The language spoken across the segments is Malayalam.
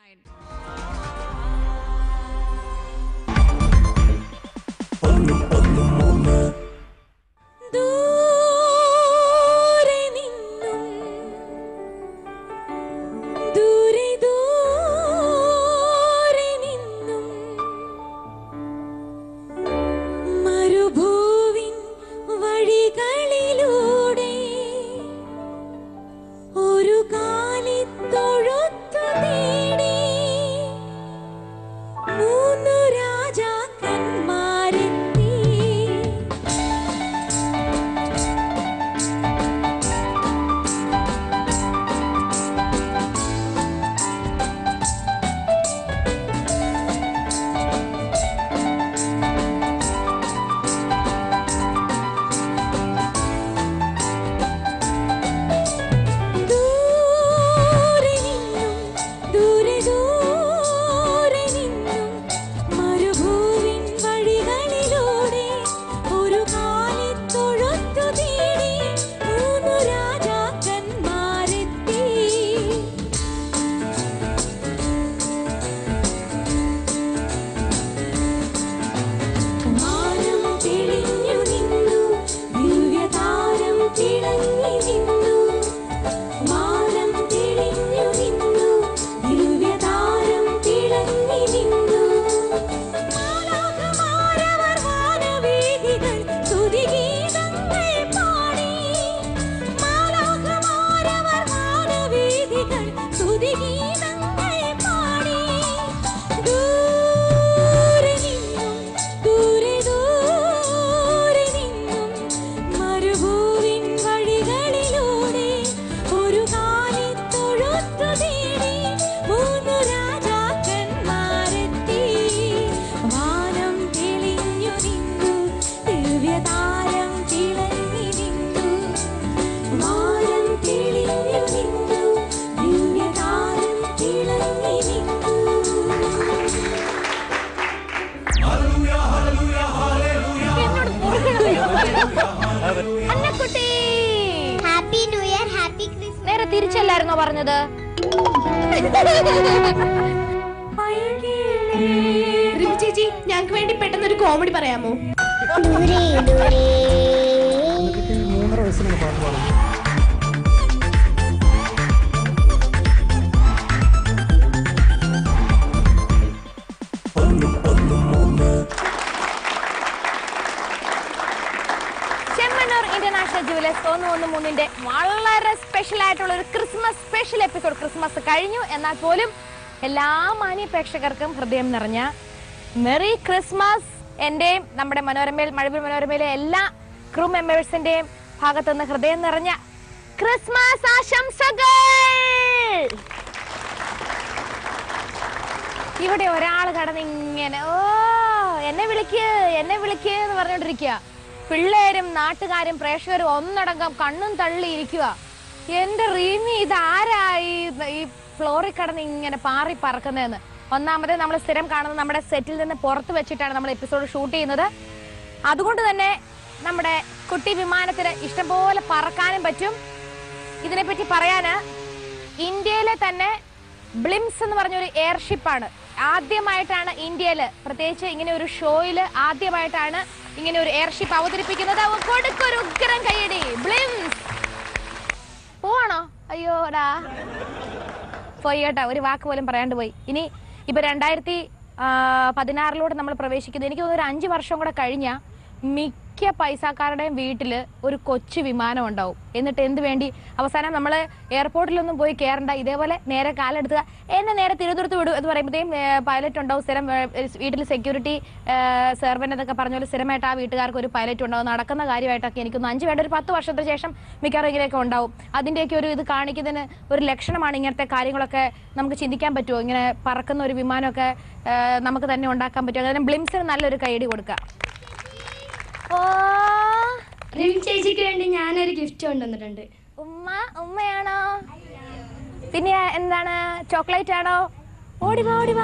ദൂരെ നിന്നും ദൂരെ ദൂരെ നിന്നും മരുഭൂവിൻ വഴികളിലൂടെ ഒരു കാലിത്തൊഴുത്തു തേടി മൂന്നു രാജാക്കന്മാരെത്തി ദൂരെ നിന്നും ദൂരെ ദൂരെ നിന്നും മരുഭൂവിൻ വഴികളിലൂടെ ഒരു കാലിത്തൊഴുത്തു തേടി മൂന്നു രാജാക്കന്മാരെത്തി മാനം തെളിഞ്ഞു നിന്നു ദിവ്യതാരം തിളങ്ങി നിന്നു മാനം തെളിഞ്ഞു നിന്നു ദിവ്യതാരം തിളങ്ങി നിന്നു മാലാഖമാരവർ വാനവേദികൾ സ്തുതിഗീതങ്ങൾ പാടി മാലാഖമാരവർ വാനവേദികൾ സ്തുതിഗീതങ്ങൾ പാടി ദൂരെ നിന്നും ദൂരെ ദൂരെ നിന്നും മരുഭൂവിൻ വഴികളിലൂടെ ഒരു കാലിത്തൊഴുത്തു തേടി മൂന്നു രാജാക്കന്മാരെത്തി വാനം തെളിഞ്ഞു നിന്നു ദിവ്യതാരം തിളങ്ങി നിന്നു വാനം തെളിഞ്ഞു നിന്നു ദിവ്യതാരം തിളങ്ങി നിന്നു Annakutty happy new year happy Christmas നേരെ തിരിച്ചല്ലായിരുന്നോ പറഞ്ഞത് റിമി ചേച്ചി ഞങ്ങൾക്ക് വേണ്ടി പെട്ടെന്ന് ഒരു കോമഡി പറയാമോ ദൂരെ ദൂരെ മൂന്നര വയസ്സിലാണ് പാട്ട് പാടുന്നത് ചെമ്മണ്ണൂർ ഇന്റർനാഷണൽ ജുവലേഴ്സ് ഒന്ന് ഒന്ന് മൂന്നിന്റെ വളരെ സ്പെഷ്യൽ ആയിട്ടുള്ള ഒരു ക്രിസ്മസ് സ്പെഷ്യൽ എപ്പിസോഡ് ക്രിസ്മസ് കഴിഞ്ഞു എന്നാൽ പോലും എല്ലാ മാന്യ പ്രേക്ഷകർക്കും ഹൃദയം നിറഞ്ഞ മെറി ക്രിസ്മസ് എന്റെയും നമ്മുടെ മനോരമയിൽ മഴവിൽ മനോരമയിലെ എല്ലാ ക്രൂ മെമ്പേഴ്സിന്റെയും ഭാഗത്തുനിന്ന് ഹൃദയം നിറഞ്ഞ ക്രിസ്മസ് ആശംസകൾ ഇവിടെ ഒരാൾ കടന്ന് ഇങ്ങനെ ഓ എന്നെ വിളിക്ക് എന്നെ വിളിക്ക് എന്ന് പറഞ്ഞോണ്ടിരിക്കുക പിള്ളേരും നാട്ടുകാരും പ്രേക്ഷകരും ഒന്നടങ്കം കണ്ണും തള്ളി ഇരിക്കുക എന്റെ റീമി ഇതാരായി ഈ ഫ്ലോറിൽ കടന്ന് ഇങ്ങനെ പാറി പറക്കുന്നതെന്ന് ഒന്നാമത് നമ്മൾ സ്ഥിരം കാണുന്ന നമ്മുടെ സെറ്റിൽ നിന്ന് പുറത്ത് വെച്ചിട്ടാണ് നമ്മൾ എപ്പിസോഡ് ഷൂട്ട് ചെയ്യുന്നത് അതുകൊണ്ട് തന്നെ നമ്മുടെ കുട്ടി വിമാനത്തിന് ഇഷ്ടംപോലെ പറക്കാനും പറ്റും ഇതിനെപ്പറ്റി പറയാന് ഇന്ത്യയിലെ തന്നെ ബ്ലിംസ് എന്ന് പറഞ്ഞൊരു എയർഷിപ്പാണ് ആദ്യമായിട്ടാണ് ഇന്ത്യയിൽ പ്രത്യേകിച്ച് ഇങ്ങനെ ഒരു ഷോയിൽ ആദ്യമായിട്ടാണ് ഇങ്ങനെ ഒരു എയർഷിപ്പ് അവതരിപ്പിക്കുന്നത് അവ കൊടുക്കൊരു ഉഗ്രം കൈയടി ബ്ലിംസ് പോവാണോ അയ്യോടാ പോയി കേട്ടോ ഒരു വാക്ക് പോലും പറയാണ്ട് പോയി ഇനി ഇപ്പൊ രണ്ടായിരത്തി പതിനാറിലൂടെ നമ്മൾ പ്രവേശിക്കുന്നത് എനിക്ക് തോന്നുന്നു ഒരു അഞ്ച് വർഷം കൂടെ കഴിഞ്ഞാൽ മിക്ക പൈസക്കാരുടെയും വീട്ടിൽ ഒരു കൊച്ചു വിമാനം ഉണ്ടാവും എന്നിട്ട് എന്ത് വേണ്ടി അവസാനം നമ്മൾ എയർപോർട്ടിലൊന്നും പോയി കയറണ്ട ഇതേപോലെ നേരെ കാലെടുത്തുക എന്നെ നേരെ തിരുവനന്തപുരത്ത് വിടും എന്ന് പറയുമ്പോഴത്തേക്കും പൈലറ്റ് ഉണ്ടാവും സ്ഥിരം ഏ, വീട്ടിൽ സെക്യൂരിറ്റി സെർവൻ്റ് എന്നൊക്കെ പറഞ്ഞ പോലെ സ്ഥിരമായിട്ട് ആ വീട്ടുകാർക്ക് ഒരു പൈലറ്റ് ഉണ്ടാവും നടക്കുന്ന കാര്യമായിട്ടൊക്കെ എനിക്കൊന്ന് അഞ്ച് വേണ്ട ഒരു പത്ത് വർഷത്തിന് ശേഷം മിക്കവാറും ഇങ്ങനെയൊക്കെ ഉണ്ടാവും അതിൻ്റെയൊക്കെ ഒരു ഇത് കാണിക്കുന്നതിന് ഒരു ലക്ഷണമാണ് ഇങ്ങനത്തെ കാര്യങ്ങളൊക്കെ നമുക്ക് ചിന്തിക്കാൻ പറ്റുമോ ഇങ്ങനെ പറക്കുന്ന ഒരു വിമാനമൊക്കെ ഏ, നമുക്ക് തന്നെ ഉണ്ടാക്കാൻ പറ്റുമോ അതിന് ബ്ലിംസിന് നല്ലൊരു കൈയടി കൊടുക്കുക ഓ റിമി ചേച്ചിക്ക് വേണ്ടി ഞാനൊരു ഗിഫ്റ്റ് കൊണ്ടുവന്നിട്ടുണ്ട് ഉമ്മ ഉമ്മയാണോ പിന്നെ എന്താണ് ചോക്ലേറ്റ് ആണോ ഓടി വാ ഓടി വാ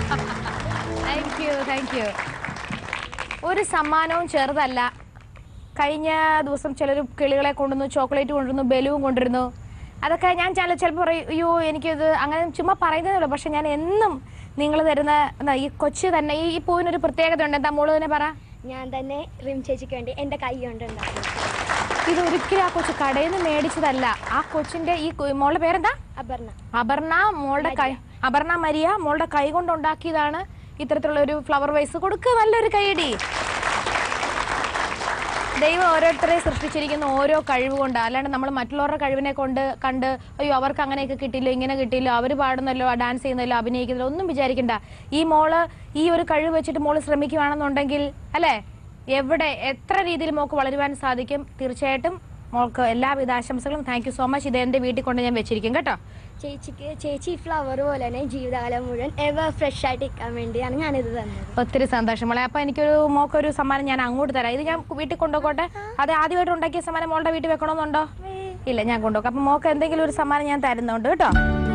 താങ്ക് യു താങ്ക് യു ഒരു സമ്മാനവും ചെറുതല്ല കഴിഞ്ഞ ദിവസം ചിലർ കിളികളെ കൊണ്ടുവന്നു ചോക്ലേറ്റ് കൊണ്ടുവന്നു ബലൂൺ കൊണ്ടിരുന്നു അതൊക്കെ ഞാൻ ചില ചിലപ്പോൾ പറയും അയ്യോ എനിക്കിത് അങ്ങനെ ചുമ്മാ പറയുന്നതേ ഉള്ളൂ പക്ഷെ ഞാൻ എന്നും നിങ്ങൾ തരുന്ന എന്താ, ഈ കൊച്ചു തന്നെ ഈ ഈ പൂവിനൊരു പ്രത്യേകത ഉണ്ട് എന്താ മോള് തന്നെ പറ ഞാൻ തന്നെ റിം ചേച്ചിക്ക് വേണ്ടി എൻ്റെ കൈ കൊണ്ടുണ്ടാക്കി ഇത് ഒരിക്കലും ആ കൊച്ചു കടയിൽ നിന്ന് മേടിച്ചതല്ല ആ കൊച്ചിന്റെ ഈ കു- മോളുടെ പേരെന്താ അപർണ അപർണ മോളുടെ കൈ അപർണ മരിയ മോളുടെ കൈ കൊണ്ട് ഉണ്ടാക്കിയതാണ് ഇത്തരത്തിലുള്ള ഒരു ഫ്ലവർ വൈസ് കൊടുക്കുക നല്ലൊരു കൈയടി ദൈവം ഓരോരുത്തരെ സൃഷ്ടിച്ചിരിക്കുന്ന ഓരോ കഴിവ് കൊണ്ട് അല്ലാണ്ട് നമ്മൾ മറ്റുള്ളവരുടെ കഴിവിനെ കൊണ്ട് കണ്ട് അയ്യോ അവർക്ക് അങ്ങനെയൊക്കെ കിട്ടിയില്ല ഇങ്ങനെ കിട്ടിയില്ല അവർ പാടുന്നല്ലോ ഡാൻസ് ചെയ്യുന്നല്ലോ അഭിനയിക്കുന്നല്ലോ ഒന്നും വിചാരിക്കണ്ട ഈ മോള് ഈ ഒരു കഴിവ് വെച്ചിട്ട് മോള് ശ്രമിക്കുകയാണെന്നുണ്ടെങ്കിൽ അല്ലേ എവിടെ എത്ര രീതിയിൽ മോൾക്ക് വളരുവാൻ സാധിക്കും തീർച്ചയായിട്ടും മോൾക്ക് എല്ലാവിധ ആശംസകളും താങ്ക് യു സോ മച്ച് ഇത് എന്റെ വീട്ടിൽ കൊണ്ട് ഞാൻ വെച്ചിരിക്കും കേട്ടോ ചേച്ചിക്ക് ചേച്ചി ഈ ഫ്ലവർ പോലെ തന്നെ ജീവിതകാലം മുഴുവൻ എവർ ഫ്രഷ് ആയിട്ട് ഇരിക്കാൻ വേണ്ടിയാണ് ഞാനിത് തന്നത് ഒത്തിരി സന്തോഷം മോളെ അപ്പൊ എനിക്കൊരു മോക്കൊരു സമ്മാനം ഞാൻ അങ്ങോട്ട് തരാം ഇത് ഞാൻ വീട്ടിൽ കൊണ്ടുപോകട്ടെ അത് ആദ്യമായിട്ട് ഉണ്ടാക്കിയ സമ്മാനം മോളുടെ വീട്ടിൽ വെക്കണമെന്നുണ്ടോ ഇല്ല ഞാൻ കൊണ്ടുപോകാം അപ്പൊ മോക്ക് എന്തെങ്കിലും ഒരു സമ്മാനം ഞാൻ തരുന്നുണ്ട് കേട്ടോ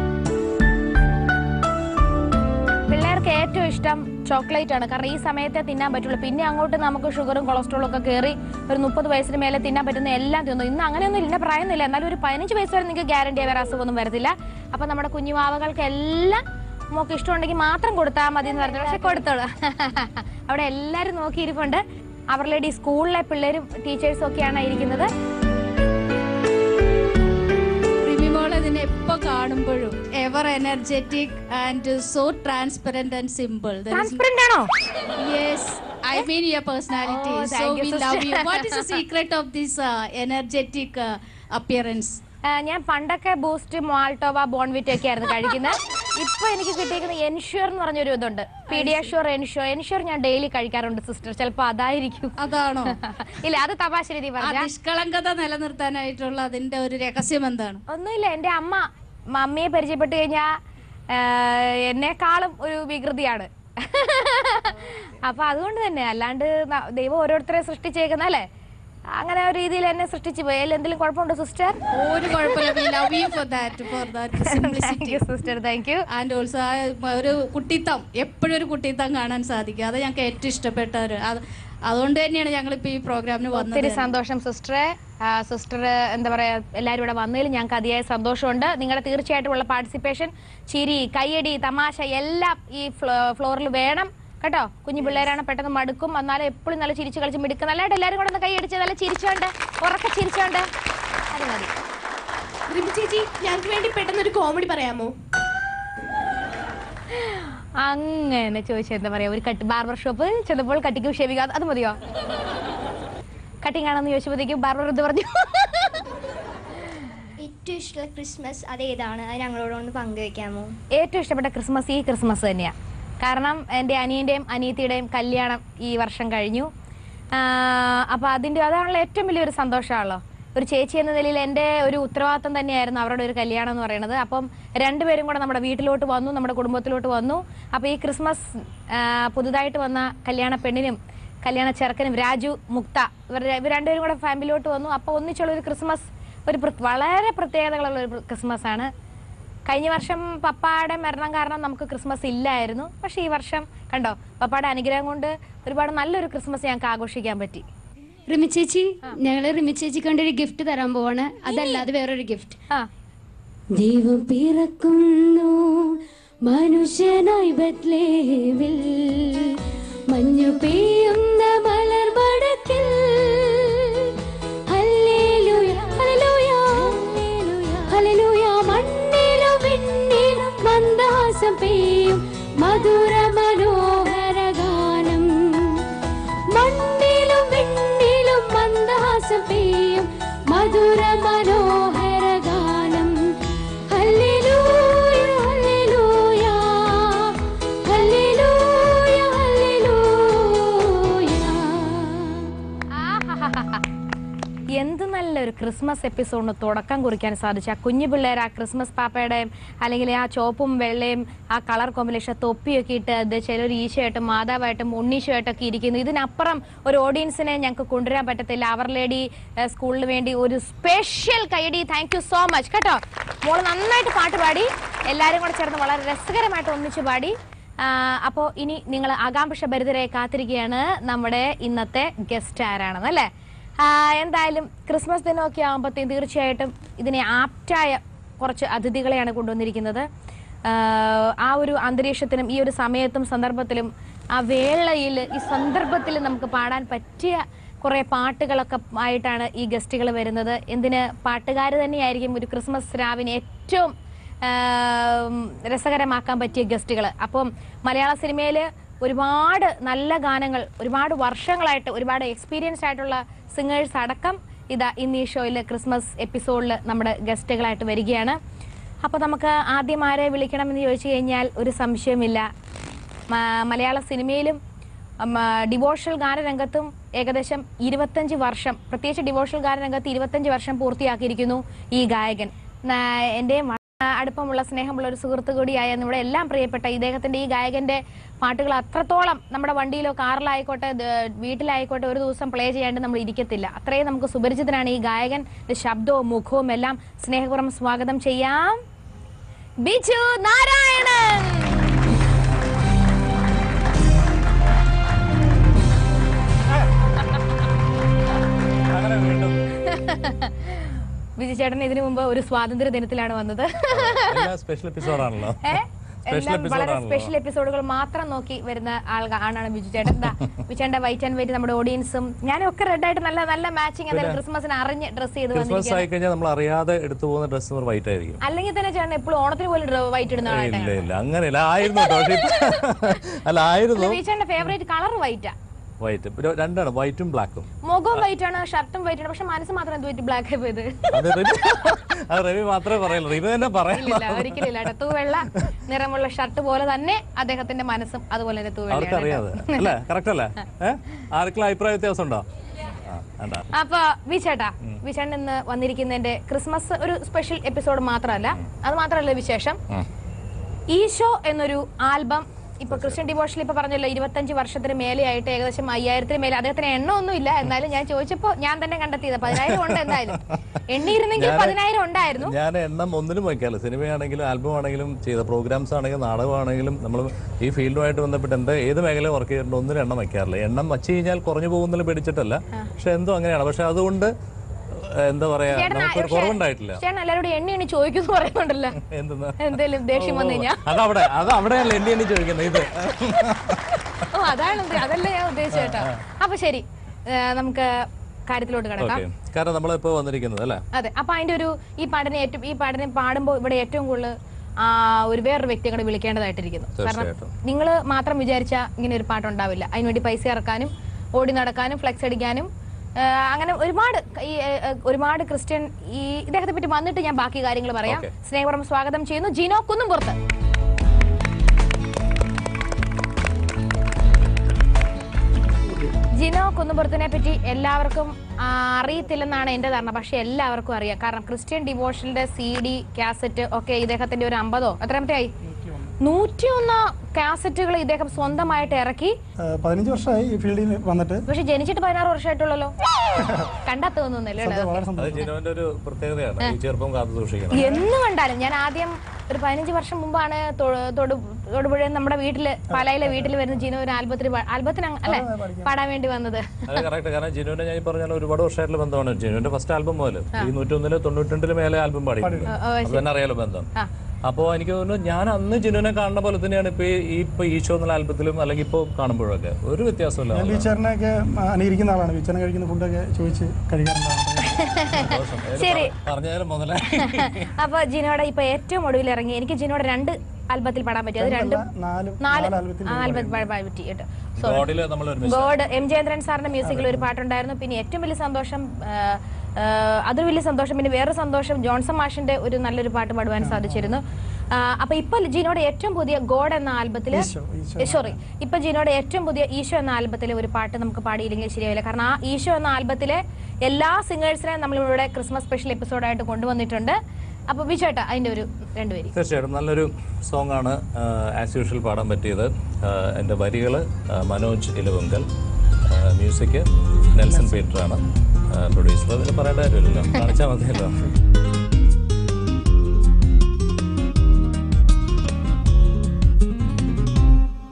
പിള്ളേർക്ക് ഏറ്റവും ഇഷ്ടം ചോക്ലേറ്റ് ആണ് കാരണം ഈ സമയത്തെ തിന്നാൻ പറ്റുള്ളൂ പിന്നെ അങ്ങോട്ട് നമുക്ക് ഷുഗറും കൊളസ്ട്രോളും ഒക്കെ കയറി ഒരു മുപ്പത് വയസ്സിന് മേലെ തിന്നാൻ പറ്റുന്ന എല്ലാം തിന്നു ഇന്ന് അങ്ങനെയൊന്നും ഇല്ല പ്രായമൊന്നുമില്ല എന്നാലും ഒരു പതിനഞ്ച് വയസ്സ് വരെ നിങ്ങൾക്ക് ഗ്യാരണ്ടി വേറെ അസുഖമൊന്നും വരത്തില്ല അപ്പൊ നമ്മുടെ കുഞ്ഞുവാവകൾക്ക് എല്ലാം മോക്ക് ഇഷ്ടമുണ്ടെങ്കിൽ മാത്രം കൊടുത്താൽ മതി എന്ന് പറഞ്ഞു പക്ഷെ കൊടുത്തോളൂ അവിടെ എല്ലാരും നോക്കിയിരിപ്പുണ്ട് അവരുടെ ഈ സ്കൂളിലെ പിള്ളേരും ടീച്ചേഴ്സും ഒക്കെയാണ് ഇരിക്കുന്നത് റിമിമോൾ ഇതിനെ എപ്പോ കാണുമ്പോഴും ever energetic and so transparent and simple transparent ആണോ yes I mean your personality Oh, so thank you, V sister. Love you what is the secret of this energetic appearance ആ, ഞാൻ പണ്ടൊക്കെ ബൂസ്റ്റ് മാൾട്ടോവ ബോൺവിറ്റ ഒക്കെ ആയിരുന്നു കഴിക്കുന്നത് ഇപ്പൊ എനിക്ക് കിട്ടിയിരിക്കുന്ന എൻഷ്യൂർ എന്ന് പറഞ്ഞൊരു ഇതുണ്ട് പീഡിയാഷ്യൂർ എൻഷ്യൂർ എൻഷ്യൂർ ഞാൻ ഡെയിലി കഴിക്കാറുണ്ട് സിസ്റ്റർ ചിലപ്പോ അതായിരിക്കും അതാണോ ഇല്ല അത് തമാശ രീതി ആ പറഞ്ഞ നിഷ്കളങ്കത നിലനിർത്താനായിട്ടുള്ള അതിന്റെ ഒരു രഹസ്യം എന്താണ് ഒന്നുമില്ല എന്റെ അമ്മ മമ്മിയെ പരിചയപ്പെട്ട് കഴിഞ്ഞാ ആ, എന്നെക്കാളും ഒരു വികൃതിയാണ് അപ്പൊ അതുകൊണ്ട് തന്നെ അല്ലാണ്ട് ന- ദൈവം ഓരോരുത്തരെ സൃഷ്ടിച്ചേക്കുന്ന അല്ലേ അങ്ങനെ ഒരു രീതിയിൽ എന്നെ സൃഷ്ടിച്ചു പോയി അതിൽ എന്തെങ്കിലും കുഴപ്പമുണ്ടോ സിസ്റ്റർ ഒരു കുഴപ്പമില്ല we love you for that for that thank simplicity you sister thank you and also ആ ഒരു കുട്ടിത്തം എപ്പോഴും ഒരു കുട്ടിത്തം കാണാൻ സാധിക്കും അത് ഞങ്ങൾക്ക് ഏറ്റവും ഇഷ്ടപ്പെട്ട ഒരു അത് അതുകൊണ്ട് തന്നെയാണ് ഞങ്ങൾ ഇപ്പൊ ഈ പ്രോഗ്രാമിന് വന്നത് ഒത്തിരി സന്തോഷം സിസ്റ്ററെ സിസ്റ്റർ എന്താ പറയാ എല്ലാവരും ഇവിടെ വന്നതിൽ ഞങ്ങൾക്ക് അതിയായ സന്തോഷമുണ്ട് നിങ്ങളുടെ തീർച്ചയായിട്ടുമുള്ള പാർട്ടിസിപ്പേഷൻ ചിരി കയ്യടി തമാശ എല്ലാം ഈ ഫ്ലോറിൽ വേണം കേട്ടോ കുഞ്ഞു പിള്ളേരാണ് പെട്ടെന്ന് മടുക്കും എന്നാലും എപ്പോഴും നല്ല ചിരിച്ച് കളിച്ച് മിടുക്കും നല്ലതായിട്ട് എല്ലാവരും കൂടെ ഒന്ന് കൈയടിച്ച് നല്ല ചിരിച്ചോണ്ട് ഉറക്കെ ചിരിച്ചോണ്ട് അത് മതി റിമി ചേച്ചി ഞങ്ങൾക്ക് വേണ്ടി പെട്ടെന്ന് ഒരു കോമഡി പറയാമോ അങ്ങനെ ചോദിച്ചാൽ എന്താ പറയാ ഒരു കട്ട് ബാർബർ ഷോപ്പ് ചെന്നപ്പോൾ കട്ടിക്കും ഷേവിക അത് മതിയോ കട്ടിങ് ആണെന്ന് ചോദിച്ചപ്പോഴത്തേക്കും ബാർബർ ഇത് പറഞ്ഞു ഏറ്റവും ഇഷ്ടമുള്ള ക്രിസ്മസ് അതേതാണ് അത് ഞങ്ങളോടൊന്ന് പങ്കുവെക്കാമോ ഏറ്റവും ഇഷ്ടപ്പെട്ട ക്രിസ്മസ് ഈ ക്രിസ്മസ് തന്നെയാണ് കാരണം എൻ്റെ അനിയൻ്റെയും അനിയത്തിയുടെയും കല്യാണം ഈ വർഷം കഴിഞ്ഞു അപ്പോൾ അതിൻ്റെ അതാണല്ലോ ഏറ്റവും വലിയൊരു സന്തോഷമാണല്ലോ ഒരു ചേച്ചി എന്ന നിലയിൽ എൻ്റെ ഒരു ഉത്തരവാദിത്തം തന്നെയായിരുന്നു അവരുടെ ഒരു കല്യാണം എന്ന് പറയുന്നത് അപ്പം രണ്ടുപേരും കൂടെ നമ്മുടെ വീട്ടിലോട്ട് വന്നു നമ്മുടെ കുടുംബത്തിലോട്ട് വന്നു അപ്പോൾ ഈ ക്രിസ്മസ് ആ, പുതുതായിട്ട് വന്ന കല്യാണ പെണ്ണിനും കല്യാണ ചെറുക്കനും രാജു മുക്ത ഇവർ ഇവർ രണ്ടുപേരും കൂടെ ഫാമിലിയിലോട്ട് വന്നു അപ്പോൾ ഒന്നിച്ചുള്ള ഒരു ക്രിസ്മസ് ഒരു പ്ര- വളരെ പ്രത്യേകതകളുള്ള ഒരു ക്രിസ്മസ് ആണ് കഴിഞ്ഞ വർഷം പപ്പായുടെ മരണം കാരണം നമുക്ക് ക്രിസ്മസ് ഇല്ലായിരുന്നു പക്ഷെ ഈ വർഷം കണ്ടോ പപ്പായുടെ അനുഗ്രഹം കൊണ്ട് ഒരുപാട് നല്ലൊരു ക്രിസ്മസ് ഞങ്ങൾക്ക് ആഘോഷിക്കാൻ പറ്റി റിമി ചേച്ചി ഞങ്ങള് റിമി ചേച്ചിക്ക് വേണ്ടി ഒരു ഗിഫ്റ്റ് തരാൻ പോവാണ് അതല്ലാതെ വേറൊരു ഗിഫ്റ്റ് ആ ദൈവം പിറക്കുന്നു മനുഷ്യനായി ബത്ലേവിൽ മഞ്ഞു പെയ്യുന്ന മലർമടക്കിൽ ഹല്ലേലൂയ, ഹല്ലേലൂയ, ഹല്ലേലൂയ. മണ്ണിലും വിണ്ണിലും മന്ദഹാസം പെയ്യും മധുര മനോഹര ഗാനം മണ്ണിലും വിണ്ണിലും മന്ദഹാസം പെയ്യും മധുര മനോഹര ഗാനം ഹല്ലേലൂയ ഹല്ലേലൂയ ഹല്ലേലൂയ ഹല്ലേലൂയ എന്ത് നല്ലൊരു ക്രിസ്മസ് എപ്പിസോഡിന് തുടക്കം കുറിക്കാൻ സാധിച്ചു ആ കുഞ്ഞു പിള്ളേർ ആ ക്രിസ്മസ് പാപ്പയുടെയും അല്ലെങ്കിൽ ആ ചോപ്പും വെള്ളയും ആ കളർ കോമ്പിനേഷൻ തൊപ്പിയൊക്കെ ഇട്ട് അത് ചിലർ ഈശോയായിട്ടും മാതാവായിട്ടും ഉണ്ണീശോയായിട്ടൊക്കെ ഇരിക്കുന്നു ഇതിനപ്പുറം ഒരു ഓഡിയൻസിനെ ഞങ്ങൾക്ക് കൊണ്ടുവരാൻ പറ്റത്തില്ല അവർ ലേഡി സ്കൂളിന് വേണ്ടി ഒരു സ്പെഷ്യൽ കൈഡി താങ്ക് യു സോ മച്ച് കേട്ടോ മോള് നന്നായിട്ട് പാട്ട് പാടി എല്ലാവരും കൂടെ ചേർന്ന് വളരെ രസകരമായിട്ട് ഒന്നിച്ച് പാടി അപ്പോൾ ഇനി നിങ്ങൾ ആകാംക്ഷ ഭരിതരെ കാത്തിരിക്കുകയാണ് നമ്മുടെ ഇന്നത്തെ ഗസ്റ്റ് ആരാണെന്ന് അല്ലേ ആ, എന്തായാലും ക്രിസ്മസ് ദിനമൊക്കെ ആകുമ്പോഴത്തേക്കും തീർച്ചയായിട്ടും ഇതിനെ ആപ്റ്റായ കുറച്ച് അതിഥികളെയാണ് കൊണ്ടുവന്നിരിക്കുന്നത് ആ, ആ ഒരു അന്തരീക്ഷത്തിനും ഈ ഒരു സമയത്തും സന്ദർഭത്തിലും ആ വേളയിൽ ഈ സന്ദർഭത്തിൽ നമുക്ക് പാടാൻ പറ്റിയ കുറേ പാട്ടുകളൊക്കെ ആയിട്ടാണ് ഈ ഗസ്റ്റുകൾ വരുന്നത് എന്തിന് പാട്ടുകാർ തന്നെയായിരിക്കും ഒരു ക്രിസ്മസ് രാവിനെ ഏറ്റവും ആം, രസകരമാക്കാൻ പറ്റിയ ഗസ്റ്റുകൾ അപ്പം മലയാള സിനിമയിൽ ഒരുപാട് നല്ല ഗാനങ്ങൾ ഒരുപാട് വർഷങ്ങളായിട്ട് ഒരുപാട് എക്സ്പീരിയൻസ് ആയിട്ടുള്ള സിംഗേഴ്സ് അടക്കം ഇതാ ഇന്ന് ഈ ഷോയിൽ ക്രിസ്മസ് എപ്പിസോഡിൽ നമ്മുടെ ഗസ്റ്റുകളായിട്ട് വരികയാണ് അപ്പോൾ നമുക്ക് ആദ്യം ആരെ വിളിക്കണമെന്ന് ചോദിച്ചു കഴിഞ്ഞാൽ ഒരു സംശയമില്ല മ- മലയാള സിനിമയിലും ഡിവോഷണൽ ഗാനരംഗത്തും ഏകദേശം ഇരുപത്തഞ്ച് വർഷം പ്രത്യേകിച്ച് ഡിവോഷണൽ ഗാനരംഗത്ത് ഇരുപത്തഞ്ച് വർഷം പൂർത്തിയാക്കിയിരിക്കുന്നു ഈ ഗായകൻ നാ- എൻ്റെയും വ- അടുപ്പമുള്ള സ്നേഹമുള്ള ഒരു സുഹൃത്ത് കൂടിയായ നമ്മുടെ എല്ലാം പ്രിയപ്പെട്ട ഇദ്ദേഹത്തിന്റെ ഈ ഗായകന്റെ പാട്ടുകൾ അത്രത്തോളം നമ്മുടെ വണ്ടിയിലോ കാറിലായിക്കോട്ടെ ദ- വീട്ടിലായിക്കോട്ടെ ഒരു ദിവസം പ്ലേ ചെയ്യാണ്ട് നമ്മൾ ഇരിക്കത്തില്ല അത്രയും നമുക്ക് സുപരിചിതനാണ് ഈ ഗായകൻ ശബ്ദവും മുഖവും എല്ലാം സ്നേഹപൂർവ്വം സ്വാഗതം ചെയ്യാം ബിജു നാരായണൻ അങ്ങനെ വീണ്ടും ബിജു ചേട്ടൻ ഇതിനു മുമ്പ് ഒരു സ്വാതന്ത്ര്യ ദിനത്തിലാണ് വന്നത് എല്ലാ സ്പെഷ്യൽ എപ്പിസോഡാണല്ലോ ഏ? സ്പെഷ്യൽ എല്ലാം വളരെ എപ്പിസോഡാണല്ലോ സ്പെഷ്യൽ എപ്പിസോഡുകൾ മാത്രം നോക്കി വരുന്ന ആൾ ആണാണ് ബിജു ചേട്ടൻ ദാ, ബിജു ചേട്ടന്റെ വൈറ്റ് ആൻഡ് വൈറ്റ് നമ്മുടെ ഓഡിയൻസും ഞാനും ഒക്കെ റെഡ് ആയിട്ട് നല്ല നല്ല മാച്ചിങ് എന്തായാലും ക്രിസ്മസിന് അറിഞ്ഞ് ഡ്രസ് ചെയ്ത് ക്രിസ്മസ് വന്നിരിക്കുകയാണ് ആയി കഴിഞ്ഞാൽ നമ്മൾ അറിയാതെ എടുത്തു പോകുന്ന ഡ്രസ്സ് വൈറ്റ് ആയിരിക്കും അല്ലെങ്കിൽ തന്നെ ചേട്ടൻ എപ്പോഴും ഓണത്തിന് പോലും വൈറ്റ് ഇടുന്ന ഇല്ല ആളായിട്ടാണ് ഇല്ല അങ്ങനെയല്ല ആയിരുന്നു കേട്ടോ പക്ഷേ ഇപ്പൊ- അല്ല ആയിരുന്നു ബിജു ചേട്ടന്റെ ഫേവറേറ്റ് കളർ വൈറ്റാ വൈറ്റ് പിന്നെ രണ്ടാണ് വൈറ്റും ബ്ലാക്കും മുഖവും വൈറ്റ് ആണ് ഷർട്ടും വൈറ്റ് ആണ് പക്ഷെ മനസ്സ് മാത്രം എന്ത് വൈറ്റ് ബ്ലാക്ക് ആയി പോയത് അത് രവി അത് രവി മാത്രമേ പറയുള്ളൂ റിവി തന്നെ പറയില്ല ഇല്ല ഒരിക്കലും ഇല്ല കേട്ടോ തൂവെള്ള നിറമുള്ള ഷർട്ട് പോലെ തന്നെ അദ്ദേഹത്തിന്റെ മനസ്സും അതുപോലെ തന്നെ അവർക്ക് തൂവെള്ളയാണ് അറിയാതെ അല്ലേ കറക്റ്റ് അല്ലേ ഏഹ് ആർക്കെങ്കിലും അഭിപ്രായ വ്യത്യാസം ഉണ്ടോ ആ വേണ്ട അപ്പൊ വിചേട്ടാ വിചേട്ടൻ ഇന്ന് വന്നിരിക്കുന്നതിന്റെ ക്രിസ്മസ് ഒരു സ്പെഷ്യൽ എപ്പിസോഡ് മാത്രമല്ല അത് മാത്രമല്ല വിശേഷം ഈശോ എന്നൊരു ആൽബം ഇപ്പൊ ക്രിസ്ത്യൻ ഡിവോഷനിൽ ഇപ്പൊ പറഞ്ഞല്ലോ ഇരുപത്തഞ്ച് വർഷത്തിന് മേലെയായിട്ട് ഏകദേശം അയ്യായിരത്തിന് മേലെ അദ്ദേഹത്തിന് എണ്ണ ഒന്നും ഇല്ല എന്നാലും ഞാൻ ചോദിച്ചപ്പോ ഞാൻ തന്നെ കണ്ടെത്തിയത് പതിനായിരം ഉണ്ട് എന്തായാലും എണ്ണിയിരുന്നെങ്കിൽ ഞാന് പതിനായിരം ഉണ്ടായിരുന്നു ഞാൻ എണ്ണം ഒന്നിനും വയ്ക്കാറില്ല സിനിമയാണെങ്കിലും ആൽബം ആണെങ്കിലും ചെയ്ത പ്രോഗ്രാംസ് ആണെങ്കിലും നാടകമാണെങ്കിലും നമ്മൾ ഈ ഫീൽഡുമായിട്ട് ബന്ധപ്പെട്ട് എന്താ ഏത് മേഖല വർക്ക് ചെയ്തിട്ടുണ്ട് ഒന്നിനും എണ്ണം വയ്ക്കാറില്ല എണ്ണം വച്ച് കഴിഞ്ഞാൽ കുറഞ്ഞു പോകുന്നതിൽ പേടിച്ചിട്ടല്ല പക്ഷെ എന്തോ അങ്ങനെയാണ് പക്ഷെ അതുകൊണ്ട് ഏഹ്, എന്താ പറയാ ചേട്ടൻ നമുക്കൊരു കുറവുണ്ടായിട്ടില്ല ചേട്ടൻ എല്ലാവരോടും എണ്ണി എണ്ണി ചോദിക്കുന്നു പറയുന്നുണ്ടല്ലോ എന്തെന്നാ എന്തേലും ദേഷ്യം വന്നു കഴിഞ്ഞാ അതവിടെ അത് അവിടെയല്ല എണ്ണി എണ്ണി ചോദിക്കുന്നത് ഇത് ഓ അതാണ് ഇത്. അതല്ല ഞാൻ ഉദ്ദേശിച്ചത് കേട്ടോ അപ്പൊ ശരി ഏ, നമുക്ക് കാര്യത്തിലോട്ട് കിടക്കാം ഓക്കെ കാരണം നമ്മളിപ്പോ വന്നിരിക്കുന്നത് അല്ലേ അതെ അപ്പൊ അതിന്റെ ഒരു ഈ പാടിനെ ഏറ്റവും ഈ പാടിനെ പാടുമ്പോൾ ഇവിടെ ഏറ്റവും കൂടുതൽ ആ, ഒരു വേറൊരു വ്യക്തിയെ കൂടെ വിളിക്കേണ്ടതായിട്ടിരിക്കുന്നു കാരണം തീർച്ചയായിട്ടും. നിങ്ങൾ മാത്രം വിചാരിച്ച ഇങ്ങനെ ഒരു പാട്ടുണ്ടാവില്ല അതിനുവേണ്ടി പൈസ ഇറക്കാനും ഓടി നടക്കാനും ഫ്ലെക്സ് അടിക്കാനും ആ, അങ്ങനെ ഒരുപാട് ഈ ഏ, ഏ, ഒരുപാട് ക്രിസ്ത്യൻ ഈ ഇദ്ദേഹത്തെ പറ്റി വന്നിട്ട് ഞാൻ ബാക്കി കാര്യങ്ങൾ പറയാം Okay. സ്നേഹപുറം സ്വാഗതം ചെയ്യുന്നു ജിനോ കുന്നുംപുറത്ത് ജിനോ കുന്നുപുറത്തിനെ പറ്റി എല്ലാവർക്കും ആ, അറിയത്തില്ലെന്നാണ് എന്റെ ധാരണ പക്ഷെ എല്ലാവർക്കും അറിയാം കാരണം ക്രിസ്ത്യൻ ഡിവോഷന്റെ സി ഡി കാസറ്റ് ഒക്കെ ഇദ്ദേഹത്തിന്റെ ഒരു അമ്പതോ എത്രാമത്തെ ആയി നൂറ്റിയൊന്ന് കാസറ്റുകൾ ഇദ്ദേഹം സ്വന്തമായിട്ട് ഇറക്കി ആ, പതിനഞ്ച് വർഷമായി ഈ ഫീൽഡിൽ വന്നിട്ട് പക്ഷെ ജനിച്ചിട്ട് പതിനാറ് വർഷമായിട്ടുള്ളല്ലോ കണ്ടാ തോന്നുന്നില്ല സത്യം വളരെ അത് സന്തോഷം ജിനുവിന്റെ ഒരു പ്രത്യേകതയാണ് ഈ ചെറുപ്പം കാത്തു സൂക്ഷിക്കണം എന്ന് കണ്ടാലും ഞാൻ ആദ്യം ഒരു പതിനഞ്ച് വർഷം മുമ്പാണ് തൊ- തൊടു- തൊടുപുഴ നമ്മുടെ വീട്ടില് പാലായിലെ വീട്ടിൽ വരുന്ന ജിനു ഒരു ആൽബത്തിന് പാ- ആൽബത്തിന് അങ്ങ് അല്ലെ പാടാൻ വേണ്ടി വന്നത് അത് കറക്റ്റ് കാരണം ജിനുവിനെ ഞാൻ ഈ പറഞ്ഞാൽ ഒരുപാട് വർഷമായിട്ടുള്ള ബന്ധമാണ് ജിനുവിന്റെ ഫസ്റ്റ് ആൽബം മുതൽ ഈ നൂറ്റൊന്നില് തൊണ്ണൂറ്റിരണ്ടില് മേലെ ആൽബം പാടിയിട്ടുണ്ട് അത് തന്നെ അറിയാലോ ബന്ധം ആ. അപ്പോൾ എനിക്ക് തോന്നുന്നു ഞാൻ അന്ന് ജിനുവിനെ കാണുന്ന പോലെ തന്നെയാണ് ഇപ്പൊ ഈ- ഈ ഇപ്പൊ ഈശോ എന്നുള്ള ആൽബത്തിലും അല്ലെങ്കിൽ ഇപ്പോൾ കാണുമ്പോഴൊക്കെ ഒരു വ്യത്യാസമില്ല ഞാൻ ബീച്ചറിനെയൊക്കെ അനുകരിക്കുന്ന ആളാണ് ബീച്ചറിനെ കഴിക്കുന്ന ഫുഡൊക്കെ ചോദിച്ച് കഴിക്കാറുണ്ടാണ് ശരി പറഞ്ഞാലും മുതലേ അപ്പൊ ജിനോടെ ഇപ്പൊ ഏറ്റവും ഒടുവിൽ ഇറങ്ങി എനിക്ക് ജിനോടെ രണ്ട് ആൽബത്തിൽ പാടാൻ പറ്റി അത് രണ്ടും നാല് നാല് നാല് ആൽബത്തിൽ ആൽബത്തിൽ പാടാൻ പറ്റി കേട്ടോ ഗോഡില് നമ്മൾ ഒരുമിച്ച് ഗോഡ് എം ജയേന്ദ്രൻ സാറിന്റെ മ്യൂസിക്കിൽ ഒരു പാട്ടുണ്ടായിരുന്നു പിന്നെ ഏറ്റവും വലിയ സന്തോഷം ആ, ആ, അതൊരു വലിയ സന്തോഷം പിന്നെ വേറെ സന്തോഷം ജോൺസൺ മാഷിന്റെ ഒരു നല്ലൊരു പാട്ട് പാടുവാൻ സാധിച്ചിരുന്നു ആ, അപ്പൊ ഇപ്പൊ ജിനോയുടെ ഏറ്റവും പുതിയ ഗോഡ് എന്ന ആൽബത്തില് ഈശോ, ഈശോ സോറി ഇപ്പൊ ജിനോയുടെ ഏറ്റവും പുതിയ ഈശോ എന്ന ആൽബത്തിലെ ഒരു പാട്ട് നമുക്ക് പാടിയില്ലെങ്കിൽ ശരിയാവില്ല കാരണം ആ ഈശോ എന്ന ആൽബത്തിലെ എല്ലാ സിംഗേഴ്സിനെയും നമ്മളിവിടെ ക്രിസ്മസ് സ്പെഷ്യൽ എപ്പിസോഡായിട്ട് കൊണ്ടുവന്നിട്ടുണ്ട് അപ്പൊ വിചേട്ടാ അതിന്റെ ഒരു രണ്ടുപേര് തീർച്ചയായിട്ടും നല്ലൊരു സോങ് ആണ് ആസ് യൂഷ്വൽ പാടാൻ പറ്റിയത് എൻ്റെ വരികൾ മനോജ് ഇലവുങ്കൽ മ്യൂസിക് നെൽസൺ പീറ്ററാണ് പ്രൊഡ്യൂസർ അതിന് പറയേണ്ട കാര്യമില്ലല്ലോ കാണിച്ചാൽ മതിയല്ലോ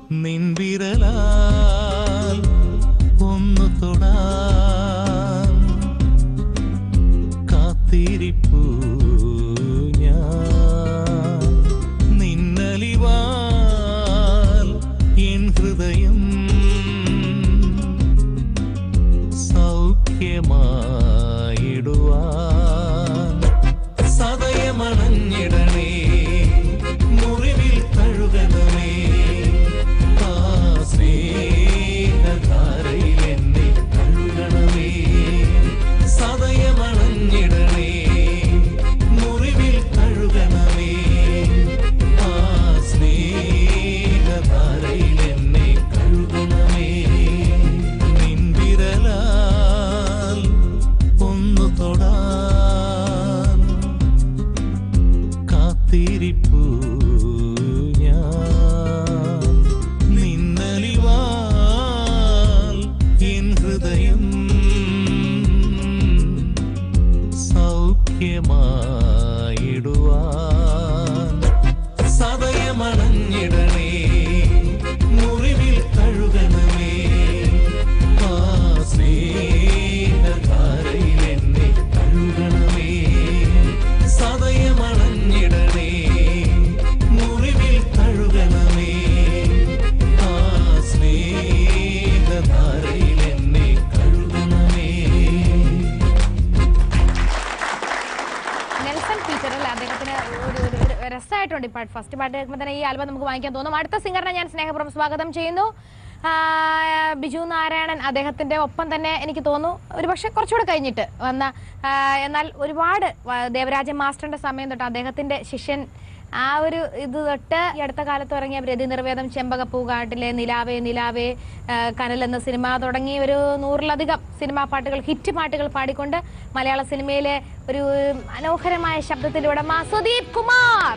നിൻവിരലാൽ ഒന്ന് തൊടാൻ കാത്തിരിപ്പൂ ഞാൻ നിന്നലിവാൽ എൻ ഹൃദയം സൗഖ്യമായിടുവാൻ സദയമണഞ്ഞിടണേ മുറിവിൽ തഴുകണമേ ആ സ്നേഹധാരയിൽ എന്നെ കഴുകണമേ സദയമണഞ്ഞിടണേ മുറിവിൽ തഴുകണമേ ആ സ്നേഹധാരയിൽ എന്നെ കഴുകണമേ നിൻവിരലാൽ ഒന്നു തൊടാൻ കാത്തിരിപ്പൂ ഞാൻ നിന്നലിവാൽ എൻ ഹൃദയം സൗഖ്യമായിടുവാൻ സദയമണഞ്ഞിടണേ മുറിവിൽ തഴുകണമേ ആ സ്നേഹധാരയിൽ എന്നെ കഴുകണമേ സദയമണഞ്ഞിടണേ മുറിവിൽ തഴുകണമേ ആ സ്നേഹധാരയിൽ എന്നെ കഴുകണമേ നെൽസൺ ഫീച്ചർ അല്ലേ അദ്ദേഹത്തിന് ഒരു ഒരു- ഒരു രസമായിട്ടുണ്ട് ഈ പാട്ട് ഫസ്റ്റ് പാട്ട് കേൾക്കുമ്പോൾ തന്നെ ഈ ആൽബം നമുക്ക് വാങ്ങിക്കാൻ തോന്നും അടുത്ത സിംഗറിനെ ഞാൻ സ്നേഹപൂർവ്വം സ്വാഗതം ചെയ്യുന്നു ആ, ബിജു നാരായണൻ അദ്ദേഹത്തിന്റെ ഒപ്പം തന്നെ എനിക്ക് തോന്നുന്നു ഒരു പക്ഷെ കുറച്ചുകൂടെ കഴിഞ്ഞിട്ട് വന്ന ആ, എന്നാൽ ഒരുപാട് വ- ദേവരാജൻ മാസ്റ്ററിന്റെ സമയം തൊട്ട് അദ്ദേഹത്തിന്റെ ശിഷ്യൻ ആ ഒരു ഇത് തൊട്ട് ഈ അടുത്ത കാലത്ത് ഇറങ്ങിയ രതി നിർവേദം ചെമ്പകപ്പൂകാട്ടിലെ നിലാവേ നിലാവേ ആ, കനൽ എന്ന സിനിമ തുടങ്ങി ഒരു നൂറിലധികം സിനിമാ പാട്ടുകൾ ഹിറ്റ് പാട്ടുകൾ പാടിക്കൊണ്ട് മലയാള സിനിമയിലെ ഒരു മനോഹരമായ ശബ്ദത്തിന്റെ ഉടമ സുദീപ് കുമാർ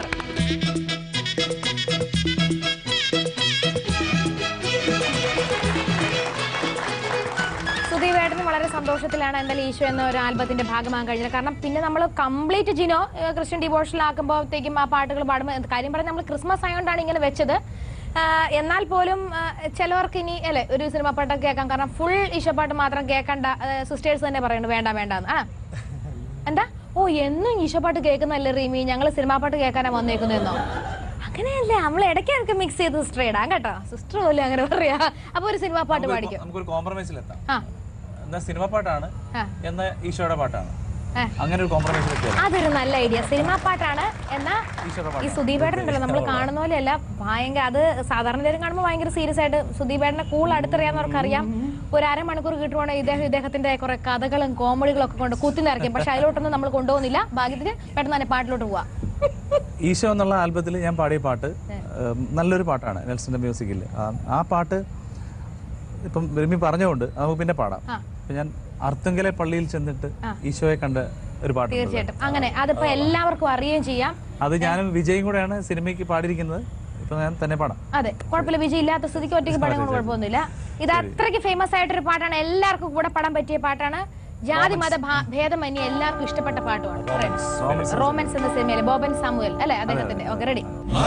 സുദീപ് ഏട്ടന് വളരെ സന്തോഷത്തിലാണ് എന്തായാലും ഈശോ എന്ന ഒരു ആൽബത്തിന്റെ ഭാഗമാകാൻ കഴിഞ്ഞത് കാരണം പിന്നെ നമ്മൾ കംപ്ലീറ്റ് ജിനോ ഏഹ് ക്രിസ്ത്യൻ ഡിവോഷണൽ ആക്കുമ്പോഴത്തേക്കും ആ പാട്ടുകൾ പാടുമ്പോൾ എന്ത് കാര്യം പറഞ്ഞാൽ നമ്മൾ ക്രിസ്മസ് ആയതുകൊണ്ടാണ് ഇങ്ങനെ വെച്ചത് ആഹ് എന്നാൽ പോലും ആഹ് ചിലവർക്ക് ഇനി അല്ലെ ഒരു സിനിമ പാട്ടൊക്കെ കേൾക്കാം കാരണം ഫുൾ ഈശോ പാട്ട് മാത്രം കേൾക്കണ്ട സിസ്റ്റേഴ്സ് തന്നെ പറയുന്നു വേണ്ട വേണ്ട എന്ന് ആ എന്താ ഓ എന്നും ഈശോ പാട്ട് കേൾക്കുന്നല്ലേ റീമി ഞങ്ങൾ സിനിമാ പാട്ട് കേൾക്കാനാ വന്നേക്കുന്നതെന്നോ അങ്ങനെയല്ലേ നമ്മൾ ഇടയ്ക്ക് മിക്സ് ചെയ്ത് സിസ്റ്റർ ഇടാം കേട്ടോ സിസ്റ്റർ പോലും അങ്ങനെ പറയാ അപ്പൊ ഒരു സിനിമാ പാട്ട് പാടിക്കും നമുക്കൊരു കോംപ്രമൈസിലെത്താം ആ എന്നാ സിനിമ പാട്ടാണ് ആ. എന്ന ഈശോയുടെ പാട്ടാണ് ആ. അങ്ങനെ ഒരു കോംപ്രമൈസിലെത്തിയാൽ അതൊരു നല്ല ഐഡിയ സിനിമാ പാട്ടാണ് എന്നാ ഈശോയുടെ ഈ സുദീപേട്ടനുണ്ടല്ലോ നമ്മൾ കാണുന്ന പോലെയല്ല ഭയങ്കര അത് സാധാരണ എല്ലാവരും കാണുമ്പോൾ ഭയങ്കര സീരിയസ് ആയിട്ട് സുദീപേട്ടനെ കൂൾ അടുത്തറിയാവുന്നവർക്ക് അറിയാം ഒരു അരമണിക്കൂർ കിട്ടുവാണെങ്കിൽ ഇദ്ദേഹം ഇദ്ദേഹത്തിന്റെ കുറെ കഥകളും കോമഡികളും ഒക്കെ കൊണ്ട് കുത്തി നിറയ്ക്കും പക്ഷെ അതിലോട്ടൊന്നും നമ്മൾ കൊണ്ടുപോകുന്നില്ല ഭാഗ്യത്തിന് പെട്ടെന്ന് തന്നെ പാട്ടിലോട്ട് പോവാം ഈശോ എന്നുള്ള ആൽബത്തിൽ ഞാൻ പാടിയ പാട്ട് ഏം, നല്ലൊരു പാട്ടാണ് നെൽസന്റെ മ്യൂസിക്കിൽ ആ പാട്ട് ഇപ്പം രമ്യ പറഞ്ഞുകൊണ്ട് നമുക്ക് പിന്നെ പാടാം ആ. അപ്പൊ ഞാൻ അർത്തുങ്കലെ പള്ളിയിൽ ചെന്നിട്ട് ഈശോയെ കണ്ട ഒരു പാട്ടുണ്ട് തീർച്ചയായിട്ടും അങ്ങനെ അതിപ്പോ എല്ലാവർക്കും അറിയുകയും ചെയ്യാം അത് ഞാനും വിജയും കൂടെയാണ് സിനിമയ്ക്ക് പാടിയിരിക്കുന്നത് ഇപ്പൊ ഞാൻ തന്നെ പാടാം അതെ കുഴപ്പമില്ല വിജയ് ഇല്ലാത്ത സ്ഥിതിക്ക് ഒറ്റയ്ക്ക് പാടാൻ കൊണ്ട് കുഴപ്പമൊന്നുമില്ല ഇത് അത്രയ്ക്ക് ഫേമസ് ആയിട്ടൊരു പാട്ടാണ് എല്ലാവർക്കും കൂടെ പാടാൻ പറ്റിയ പാട്ടാണ് ജാതി മത ഭാ- ഭേദമന്യേ എല്ലാവർക്കും ഇഷ്ടപ്പെട്ട പാട്ടുമാണ് റോമൻസ് എന്ന സിനിമയിലെ ബോബൻ സാമുവൽ അല്ലെ അദ്ദേഹത്തിന്റെ ഓക്കെ റെഡി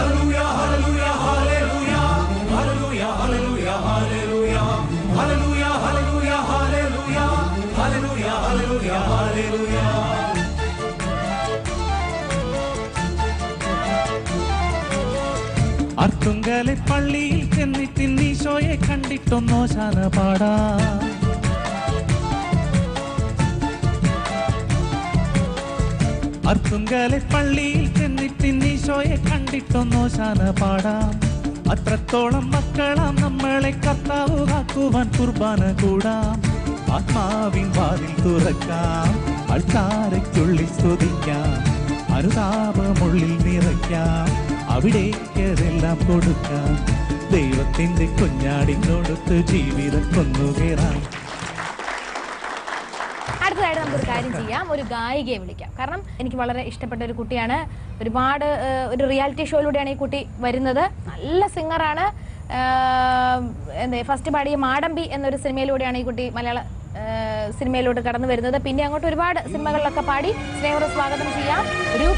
അർത്തുങ്കലെ പള്ളിയിൽ ചെന്നിട്ട് ഈശോയെ കണ്ടിട്ടൊന്നോ ശാന പാടാ അർത്തുങ്കലെ പള്ളിയിൽ ചെന്നിട്ട് ഈശോയെ കണ്ടിട്ടൊന്നോ ശാന പാടാം അത്രത്തോളം മക്കളാം നമ്മളെ കർത്താവ് കാക്കുവാൻ കുർബാന കൂടാം ആത്മാവിൻ വാതിൽ തുറക്കാം അൾത്താരയ്ക്കുള്ളിൽ സ്തുതിക്കാം അനുതാപമുള്ളിൽ നിറയ്ക്കാം അവിടേക്കതെല്ലാം കൊടുക്കാം ദൈവത്തിന്റെ കുഞ്ഞാടിനോടൊത്ത് ജീവിതം കൊന്നുകേറാം അടുത്തതായിട്ട് നമുക്കൊരു കാര്യം ചെയ്യാം ഒരു ഗായികയെ വിളിക്കാം കാരണം എനിക്ക് വളരെ ഇഷ്ടപ്പെട്ട ഒരു കുട്ടിയാണ് ഒരുപാട് ഏഹ്, ഒരു റിയാലിറ്റി ഷോയിലൂടെയാണ് ഈ കുട്ടി വരുന്നത് നല്ല സിംഗറാണ് എന്താ ഫസ്റ്റ് പാടിയ മാടമ്പി എന്നൊരു സിനിമയിലൂടെയാണ് ഈ കുട്ടി മലയാള ഏഹ്, സിനിമയിലോട്ട് കടന്നു വരുന്നത് പിന്നെ അങ്ങോട്ട് ഒരുപാട് സിനിമകളിലൊക്കെ പാടി സ്നേഹപൂർവ്വം സ്വാഗതം ചെയ്യാം രൂപ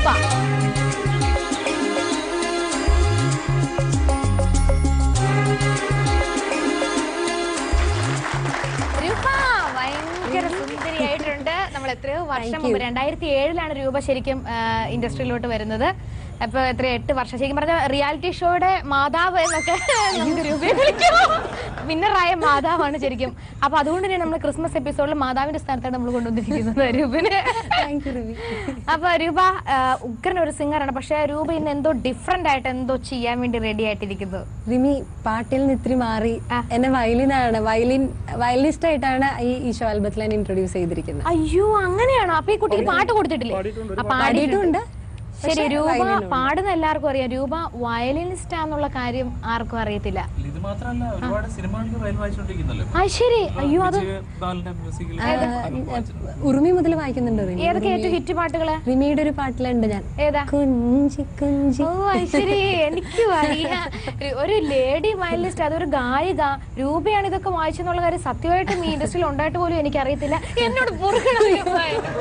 രൂപ ഭയങ്കര സുന്ദരിയായിട്ടുണ്ട് നമ്മുടെ നമ്മൾ എത്രയോ വർഷം മുമ്പ് രണ്ടായിരത്തി ഏഴിലാണ് രൂപ ശരിക്കും ഇൻഡസ്ട്രിയിലോട്ട് വരുന്നത് അപ്പൊ എത്ര എട്ട് വർഷം ശരിക്കും പറഞ്ഞ റിയാലിറ്റി ഷോയുടെ മാതാവ് എന്നൊക്കെ നമുക്ക് രൂപയെ വിളിക്കും വിന്നറായ മാതാവാണ് ശരിക്കും അപ്പൊ അതുകൊണ്ട് തന്നെ നമ്മൾ ക്രിസ്മസ് എപ്പിസോഡിൽ മാതാവിന്റെ സ്ഥാനത്താണ് നമ്മൾ കൊണ്ടുവന്നിരിക്കുന്നത് രൂപന് അപ്പൊ രൂപ ആ, ഉഗ്രൻ ഒരു സിംഗറാണ് പക്ഷെ രൂപ ഇന്ന് എന്തോ ഡിഫറെന്റ് ആയിട്ട് എന്തോ ചെയ്യാൻ വേണ്ടി റെഡി ആയിട്ടിരിക്കുന്നു റിമി പാട്ടിൽ നിന്ന് ഇത്തിരി മാറി എന്നെ വയലിനാണ് വയലിൻ വയലിനിസ്റ്റ് ആയിട്ടാണ് ഈ ഈശോ ആൽബത്തിൽ എന്നെ ഇൻട്രൊഡ്യൂസ് ചെയ്തിരിക്കുന്നത് അയ്യോ അങ്ങനെയാണോ അപ്പൊ ഈ കുട്ടിക്ക് പാട്ട് കൊടുത്തിട്ടില്ലേ ആ, പാടിയിട്ടുണ്ട് ശരി പക്ഷേ രൂപ വയലിനുണ്ട്. പാടുന്ന എല്ലാവർക്കും അറിയാം രൂപ വയലിനിസ്റ്റ് ആന്നുള്ള കാര്യം ആർക്കും അറിയത്തില്ല ഇത് മാത്രമല്ല ഒരുപാട് സിനിമകൾക്ക് വയൽ വായിച്ചുകൊണ്ടിരിക്കുന്നല്ലോ ആ ശരി അയ്യോ അത് ബാലന്റെ മ്യൂസിക്കിൽ ഉറുമി മുതൽ വായിക്കുന്നുണ്ട് റിമി ഏതൊക്കെ ഏറ്റവും ഹിറ്റ് പാട്ടുകള് റിമിയുടെ ഒരു പാട്ടിലുണ്ട് ഞാൻ ഏതാ കുഞ്ചി കുഞ്ചി ഓ അത് ശരി എനിക്ക് വയ്യ ഒരു- ഒരു ലേഡി വയലിനിസ്റ്റ് അതൊരു ഗായിക രൂപയാണ് ഇതൊക്കെ വായിച്ചെന്നുള്ള കാര്യം സത്യമായിട്ടും ഈ ഇൻഡസ്ട്രിയിൽ ഉണ്ടായിട്ട് പോലും എനിക്ക് അറിയത്തില്ല എന്നോട് പൊറുക്കണം രൂപ.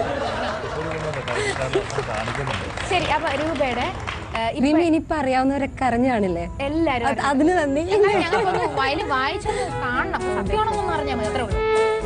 ശരി അപ്പൊ രൂപയുടെ ഏ, ഇപ്പൊ റിമി ഇനിയിപ്പോ അറിയാവുന്നവരൊക്കെ അറിഞ്ഞു കാണില്ലേ എല്ലാരും അത് അതിന് നന്ദി എന്നാലും ഞങ്ങൾക്കൊന്ന് വയലിൻ വായിച്ചൊന്ന് കാണണം സത്യമാണെന്നൊന്ന് അറിഞ്ഞാൽ മതി അത്രേ ഉള്ളൂ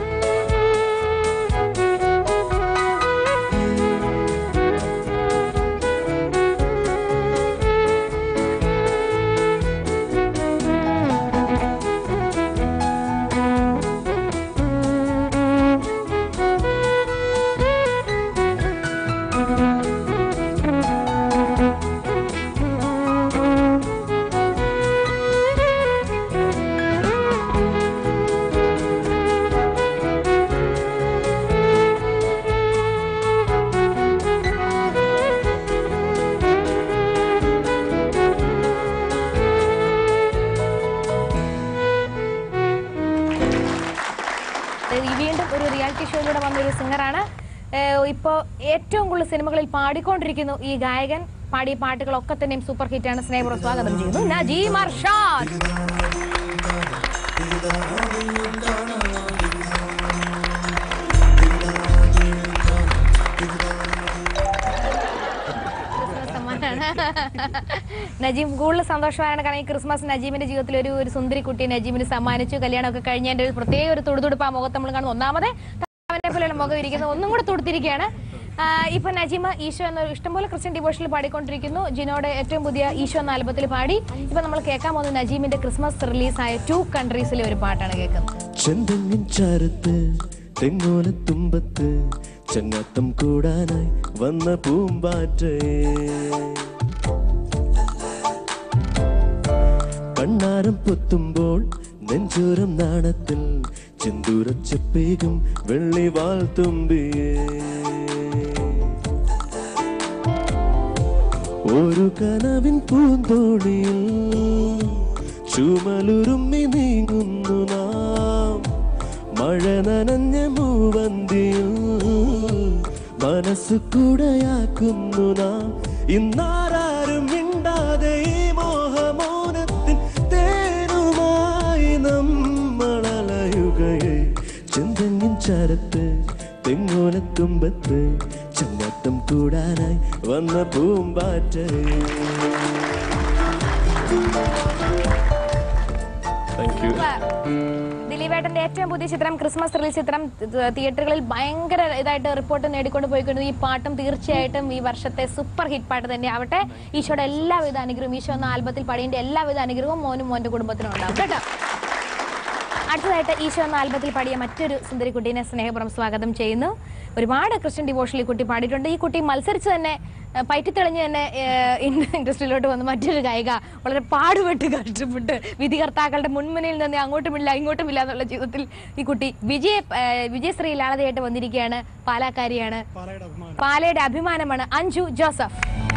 ഈ വീണ്ടും ഒരു റിയാലിറ്റി ഷോയിലൂടെ വന്ന ഒരു സിംഗറാണ് ഇപ്പോൾ ഏറ്റവും കൂടുതൽ സിനിമകളിൽ പാടിക്കൊണ്ടിരിക്കുന്നു ഈ ഗായകൻ പാടിയ പാട്ടുകളൊക്കെ തന്നെയും സൂപ്പർ ഹിറ്റാണ് സ്നേഹപൂർവ്വം സ്വാഗതം ചെയ്യുന്നു നജീം അർഷാദ് ക്രിസ്മസ് സമ്മാനാണ്. നജീം കൂടുതൽ സന്തോഷമാണ് കാരണം ഈ ക്രിസ്മസ് നജീമിന്റെ ജീവിതത്തിൽ ഒരു ഒരു സുന്ദരി കുട്ടി നജീമിന് സമ്മാനിച്ചു കല്യാണമൊക്കെ കഴിഞ്ഞതിന്റെ ഒരു പ്രത്യേക ഒരു തുടുതുടുപ്പ് ആ മുഖത്ത് നമ്മൾ കാണുന്നു ഒന്നാമത് അവനെ പോലെയുള്ള മുഖം ഇരിക്കുന്നത് ഒന്നും കൂടെ തുടുത്തിരിക്കുകയാണ് ആ, ഇപ്പൊ നജീമ ഈശോ എന്ന ഒരു ഇഷ്ടംപോലെ ക്രിസ്ത്യൻ ഡിവോഷനിൽ പാടിക്കൊണ്ടിരിക്കുന്നു ജിനോയുടെ ഏറ്റവും പുതിയ ഈശോ എന്ന ആൽബത്തിൽ പാടി ഇപ്പൊ നമ്മൾ കേൾക്കാൻ പോകുന്നത് നജീമിന്റെ ക്രിസ്മസ് റിലീസായ ടു കൺട്രീസിലെ ഒരു പാട്ടാണ് കേൾക്കുന്നത് ചെന്തെങ്ങിൻ ചാരത്ത് തെങ്ങോലത്തുമ്പത്ത് ചങ്ങാത്തം കൂടാനായി വന്ന പൂമ്പാറ്റയെ കണ്ണാരം പൊത്തുമ്പോൾ നെഞ്ചോരം നാണത്തിൽ ചെന്തൂരച്ചപ്പേകും വെള്ളിവാൾ തുമ്പിയേ ഒരു കനവിൻ പൂന്തോണിയിൽ ചുമലുരുമ്മി നീങ്ങുന്നു നാം മഴ നനഞ്ഞ മൂവന്തിയിൽ മനസ്സ് കൂടെയാക്കുന്നു നാം ഇന്നാരും മിണ്ടാതെ ഈ മോഹമോനത്തിൻ തേനുമായി നമ്മളലയുകയെ ചെന്തെങ്ങിൻ ചരത്ത് തെങ്ങോലത്തുമ്പത്ത് ചങ്ങാത്തം കൂടാനായി വന്ന പൂമ്പാറ്റയെ താങ്ക് യു ദിലീപേട്ടന്റെ ഏറ്റവും പുതിയ ചിത്രം ക്രിസ്മസ് റിലീസ് ചിത്രം ത- തിയേറ്ററുകളിൽ ഭയങ്കര ഇതായിട്ട് റിപ്പോർട്ട് നേടിക്കൊണ്ട് പോയിക്കൊണ്ടു ഈ പാട്ടും തീർച്ചയായിട്ടും ഈ വർഷത്തെ സൂപ്പർ ഹിറ്റ് പാട്ട് തന്നെ ആവട്ടെ ഈശോയുടെ എല്ലാവിധ അനുഗ്രഹവും ഈശോ എന്ന ആൽബത്തിൽ പടിയന്റെ എല്ലാവിധ അനുഗ്രഹവും മോനും മോന്റെ കുടുംബത്തിനും ഉണ്ടാവും കേട്ടോ അടുത്തതായിട്ട് ഈശോ എന്ന ആൽബത്തിൽ പാടിയ മറ്റൊരു സുന്ദരിക്കുട്ടീനെ സ്നേഹപുറം സ്വാഗതം ചെയ്യുന്നു ഒരുപാട് ക്രിസ്ത്യൻ ഡിവോഷനിൽ ഈ കുട്ടി പാടിയിട്ടുണ്ട് ഈ കുട്ടി മത്സരിച്ച് തന്നെ ഏഹ്, പയറ്റിത്തെളിഞ്ഞ് തന്നെ ഏഹ്, ഇൻ- ഇൻഡസ്ട്രിയിലോട്ട് വന്ന മറ്റൊരു ഗായിക വളരെ പാടുപെട്ട് കഷ്ടപ്പെട്ട് വിധികർത്താക്കളുടെ മുൻമുനയിൽ നിന്ന് അങ്ങോട്ടുമില്ല ഇങ്ങോട്ടുമില്ല എന്നുള്ള ജീവിതത്തിൽ ഈ കുട്ടി വിജയ ഏഹ്, വിജയശ്രീ ലാളതയായിട്ട് വന്നിരിക്കുകയാണ് പാലാക്കാരിയാണ് പാലയുടെ അഭിമാനമാണ് അഞ്ജു ജോസഫ്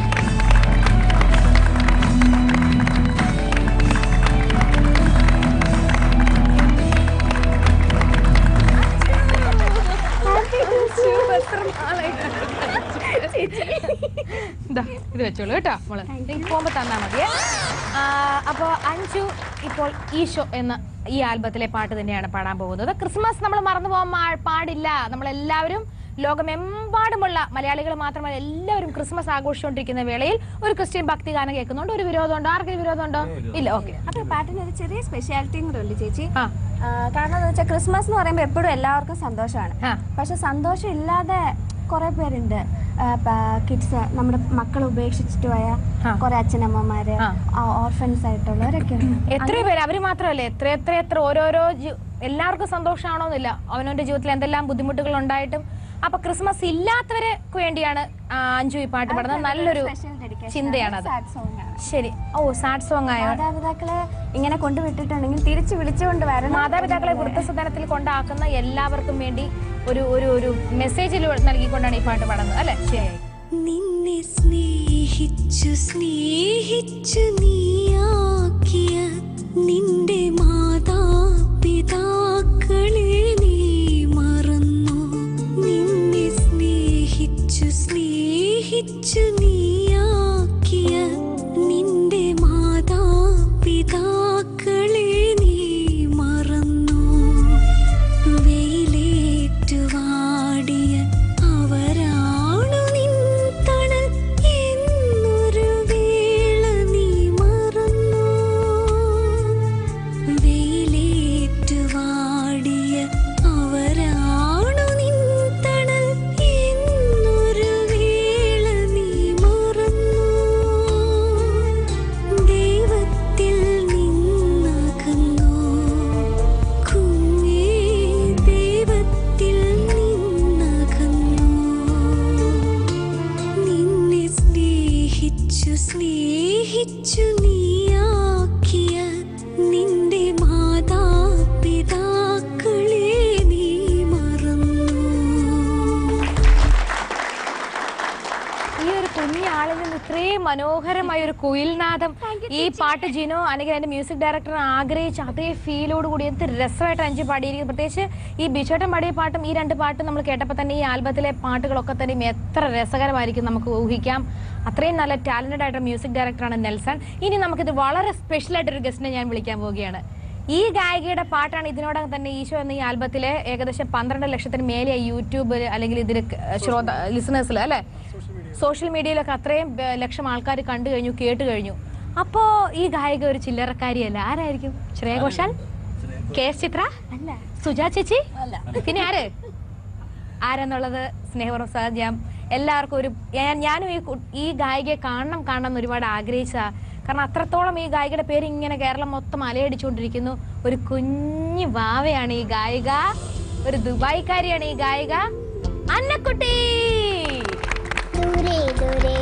ദാ, ഇത് വെച്ചോളൂ കേട്ടോ മോള് എനിക്ക് പോകുമ്പോ തന്നാ മതിയേ ആ, അപ്പോ അഞ്ചു ഇപ്പോൾ ഈശോ എന്ന ഈ ആൽബത്തിലെ പാട്ട് തന്നെയാണ് പാടാൻ പോകുന്നത് ക്രിസ്മസ് നമ്മൾ മറന്നു പോകാൻ മാ- പാടില്ല നമ്മളെല്ലാവരും ലോകമെമ്പാടുമുള്ള മലയാളികൾ മാത്രമല്ല എല്ലാവരും ക്രിസ്മസ് ആഘോഷിച്ചുകൊണ്ടിരിക്കുന്ന വേളയിൽ ഒരു ക്രിസ്ത്യൻ ഭക്തി ഗാനം കേൾക്കുന്നുണ്ട് ഒരു വിരോധമുണ്ടോ ആർക്കും വിരോധമുണ്ടോ ഇല്ല ഓക്കെ അപ്പൊ പാട്ടിന് ഒരു ചെറിയ സ്പെഷ്യാലിറ്റിയും കൂടെ ഉണ്ട് ചേച്ചി ആ ആ, കാരണം എന്ന് വെച്ചാൽ ക്രിസ്മസ് എന്ന് പറയുമ്പോൾ എപ്പോഴും എല്ലാവർക്കും സന്തോഷമാണ് പക്ഷെ സന്തോഷം ഇല്ലാതെ കുറെ പേരുണ്ട് കിഡ്സ് നമ്മുടെ മക്കളെ ഉപേക്ഷിച്ചിട്ട് പോയ കുറെ അച്ഛനമ്മമാര് ഓർഫൻസ് ആയിട്ടുള്ളവരൊക്കെ ഉണ്ട്. എത്ര പേര് അവര് മാത്രമല്ല എത്ര എത്ര എത്ര ഓരോരോ ജീ- എല്ലാവർക്കും സന്തോഷമാണോന്നില്ല അവനവന്റെ ജീവിതത്തിൽ എന്തെല്ലാം ബുദ്ധിമുട്ടുകൾ ഉണ്ടായിട്ടും അപ്പൊ ക്രിസ്മസ് ഇല്ലാത്തവർക്ക് വേണ്ടിയാണ് ആ, അഞ്ജു ഈ പാട്ട് പാടുന്നത് നല്ലൊരു Special dedication ചിന്തയാണത് ആണ്, sad song ആണ്. ശരി ഓ സാഡ് സോങ് ആയ മാതാപിതാക്കളെ ഇങ്ങനെ കൊണ്ടുവിട്ടിട്ടുണ്ടെങ്കിൽ തിരിച്ചു വിളിച്ചുകൊണ്ട് വരണം മാതാപിതാക്കളെ വൃദ്ധസദനത്തിൽ കൊണ്ടാക്കുന്ന എല്ലാവർക്കും വേണ്ടി ഒരു ഒരു ഒരു മെസ്സേജിൽ നൽകിക്കൊണ്ടാണ് ഈ പാട്ട് പാടുന്നത് അല്ലെ ശരി നിന്നെ സ്നേഹിച്ചു സ്നേഹിച്ചു നീയാക്കിയ നിന്റെ മാതാപിതാക്കളെ നീ മറന്നു നിന്നെ സ്നേഹിച്ചു സ്നേഹിച്ചു നീയാക്കിയ നിന്റെ മാതാപിതാക്കളെ നീ മറന്നു വെയിലേറ്റുവാടിയ അവരാണു നിൻ തണൽ എന്നൊരു വേള നീ മറന്നു വെയിലേറ്റുവാടിയ അവരാണു നിൻ തണൽ എന്നൊരു വേള നീ മറന്നു ദൈവത്തിൽ നിന്നകന്നു കുഞ്ഞേ ദൈവത്തിൽ നിന്നകന്നു നിന്നെ സ്നേഹിച്ചു സ്നേഹിച്ചു നീയാക്കിയ നിന്റെ മാതാപിതാക്കളെ നീ മറന്നു ഈ ഒരു കുഞ്ഞാളിൽ നിന്ന് ഇത്രയും മനോഹരമായ ഒരു കുയിൽനാദം ഈ പാട്ട് ജിനോ അല്ലെങ്കിൽ അതിന്റെ മ്യൂസിക് ഡയറക്ടർ ആഗ്രഹിച്ച അതേ ഫീലോട് കൂടി എന്ത് രസമായിട്ട് അഞ്ച് പാടിയിരിക്കുന്നത് പ്രത്യേകിച്ച് ഈ ബിച്ചോട്ടൻ പാടിയ പാട്ടും ഈ രണ്ട് പാട്ടും നമ്മൾ കേട്ടപ്പോൾ തന്നെ ഈ ആൽബത്തിലെ പാട്ടുകളൊക്കെ തന്നെയും എത്ര രസകരമായിരിക്കും നമുക്ക് ഊഹിക്കാം അത്രയും നല്ല ടാലന്റഡ് ആയിട്ടുള്ള മ്യൂസിക് ഡയറക്ടറാണ് നെൽസൺ ഇനി നമുക്കിത് വളരെ സ്പെഷ്യൽ ആയിട്ടൊരു ഗസ്റ്റിനെ ഞാൻ വിളിക്കാൻ പോവുകയാണ് ഈ ഗായികയുടെ പാട്ടാണ് ഇതിനോടകം തന്നെ ഈശോ എന്ന ഈ ആൽബത്തിലെ ഏകദേശം പന്ത്രണ്ട് ലക്ഷത്തിന് മേലെ യൂട്യൂബ് അല്ലെങ്കിൽ ഇതിൽ ശ്രോത ലിസണേഴ്സിൽ അല്ലെ സോഷ്യൽ മീഡിയയിലൊക്കെ അത്രയും ഏർ, ലക്ഷം ആൾക്കാർ കണ്ടു കഴിഞ്ഞു കേട്ട് കഴിഞ്ഞു അപ്പോ ഈ ഗായിക ഒരു ചില്ലറക്കാരിയല്ല ആരായിരിക്കും ശ്രേയ ഘോഷാൽ കെ എസ് ചിത്ര സുജാ ചേച്ചി പിന്നെ ആര് ആരെന്നുള്ളത് സ്നേഹപൂർവ്വം സാധ്യം എല്ലാവർക്കും ഒരു ഞാൻ- ഞാനും ഈ കു- ഈ ഗായികയെ കാണണം കാണണം എന്ന് ഒരുപാട് ആഗ്രഹിച്ചതാ കാരണം അത്രത്തോളം ഈ ഗായികയുടെ പേര് ഇങ്ങനെ കേരളം മൊത്തം അലയടിച്ചുകൊണ്ടിരിക്കുന്നു ഒരു കുഞ്ഞു വാവയാണ് ഈ ഗായിക ഒരു ദുബായിക്കാരിയാണ് ഈ ഗായിക അന്നക്കുട്ടി ദൂരെ ദൂരെ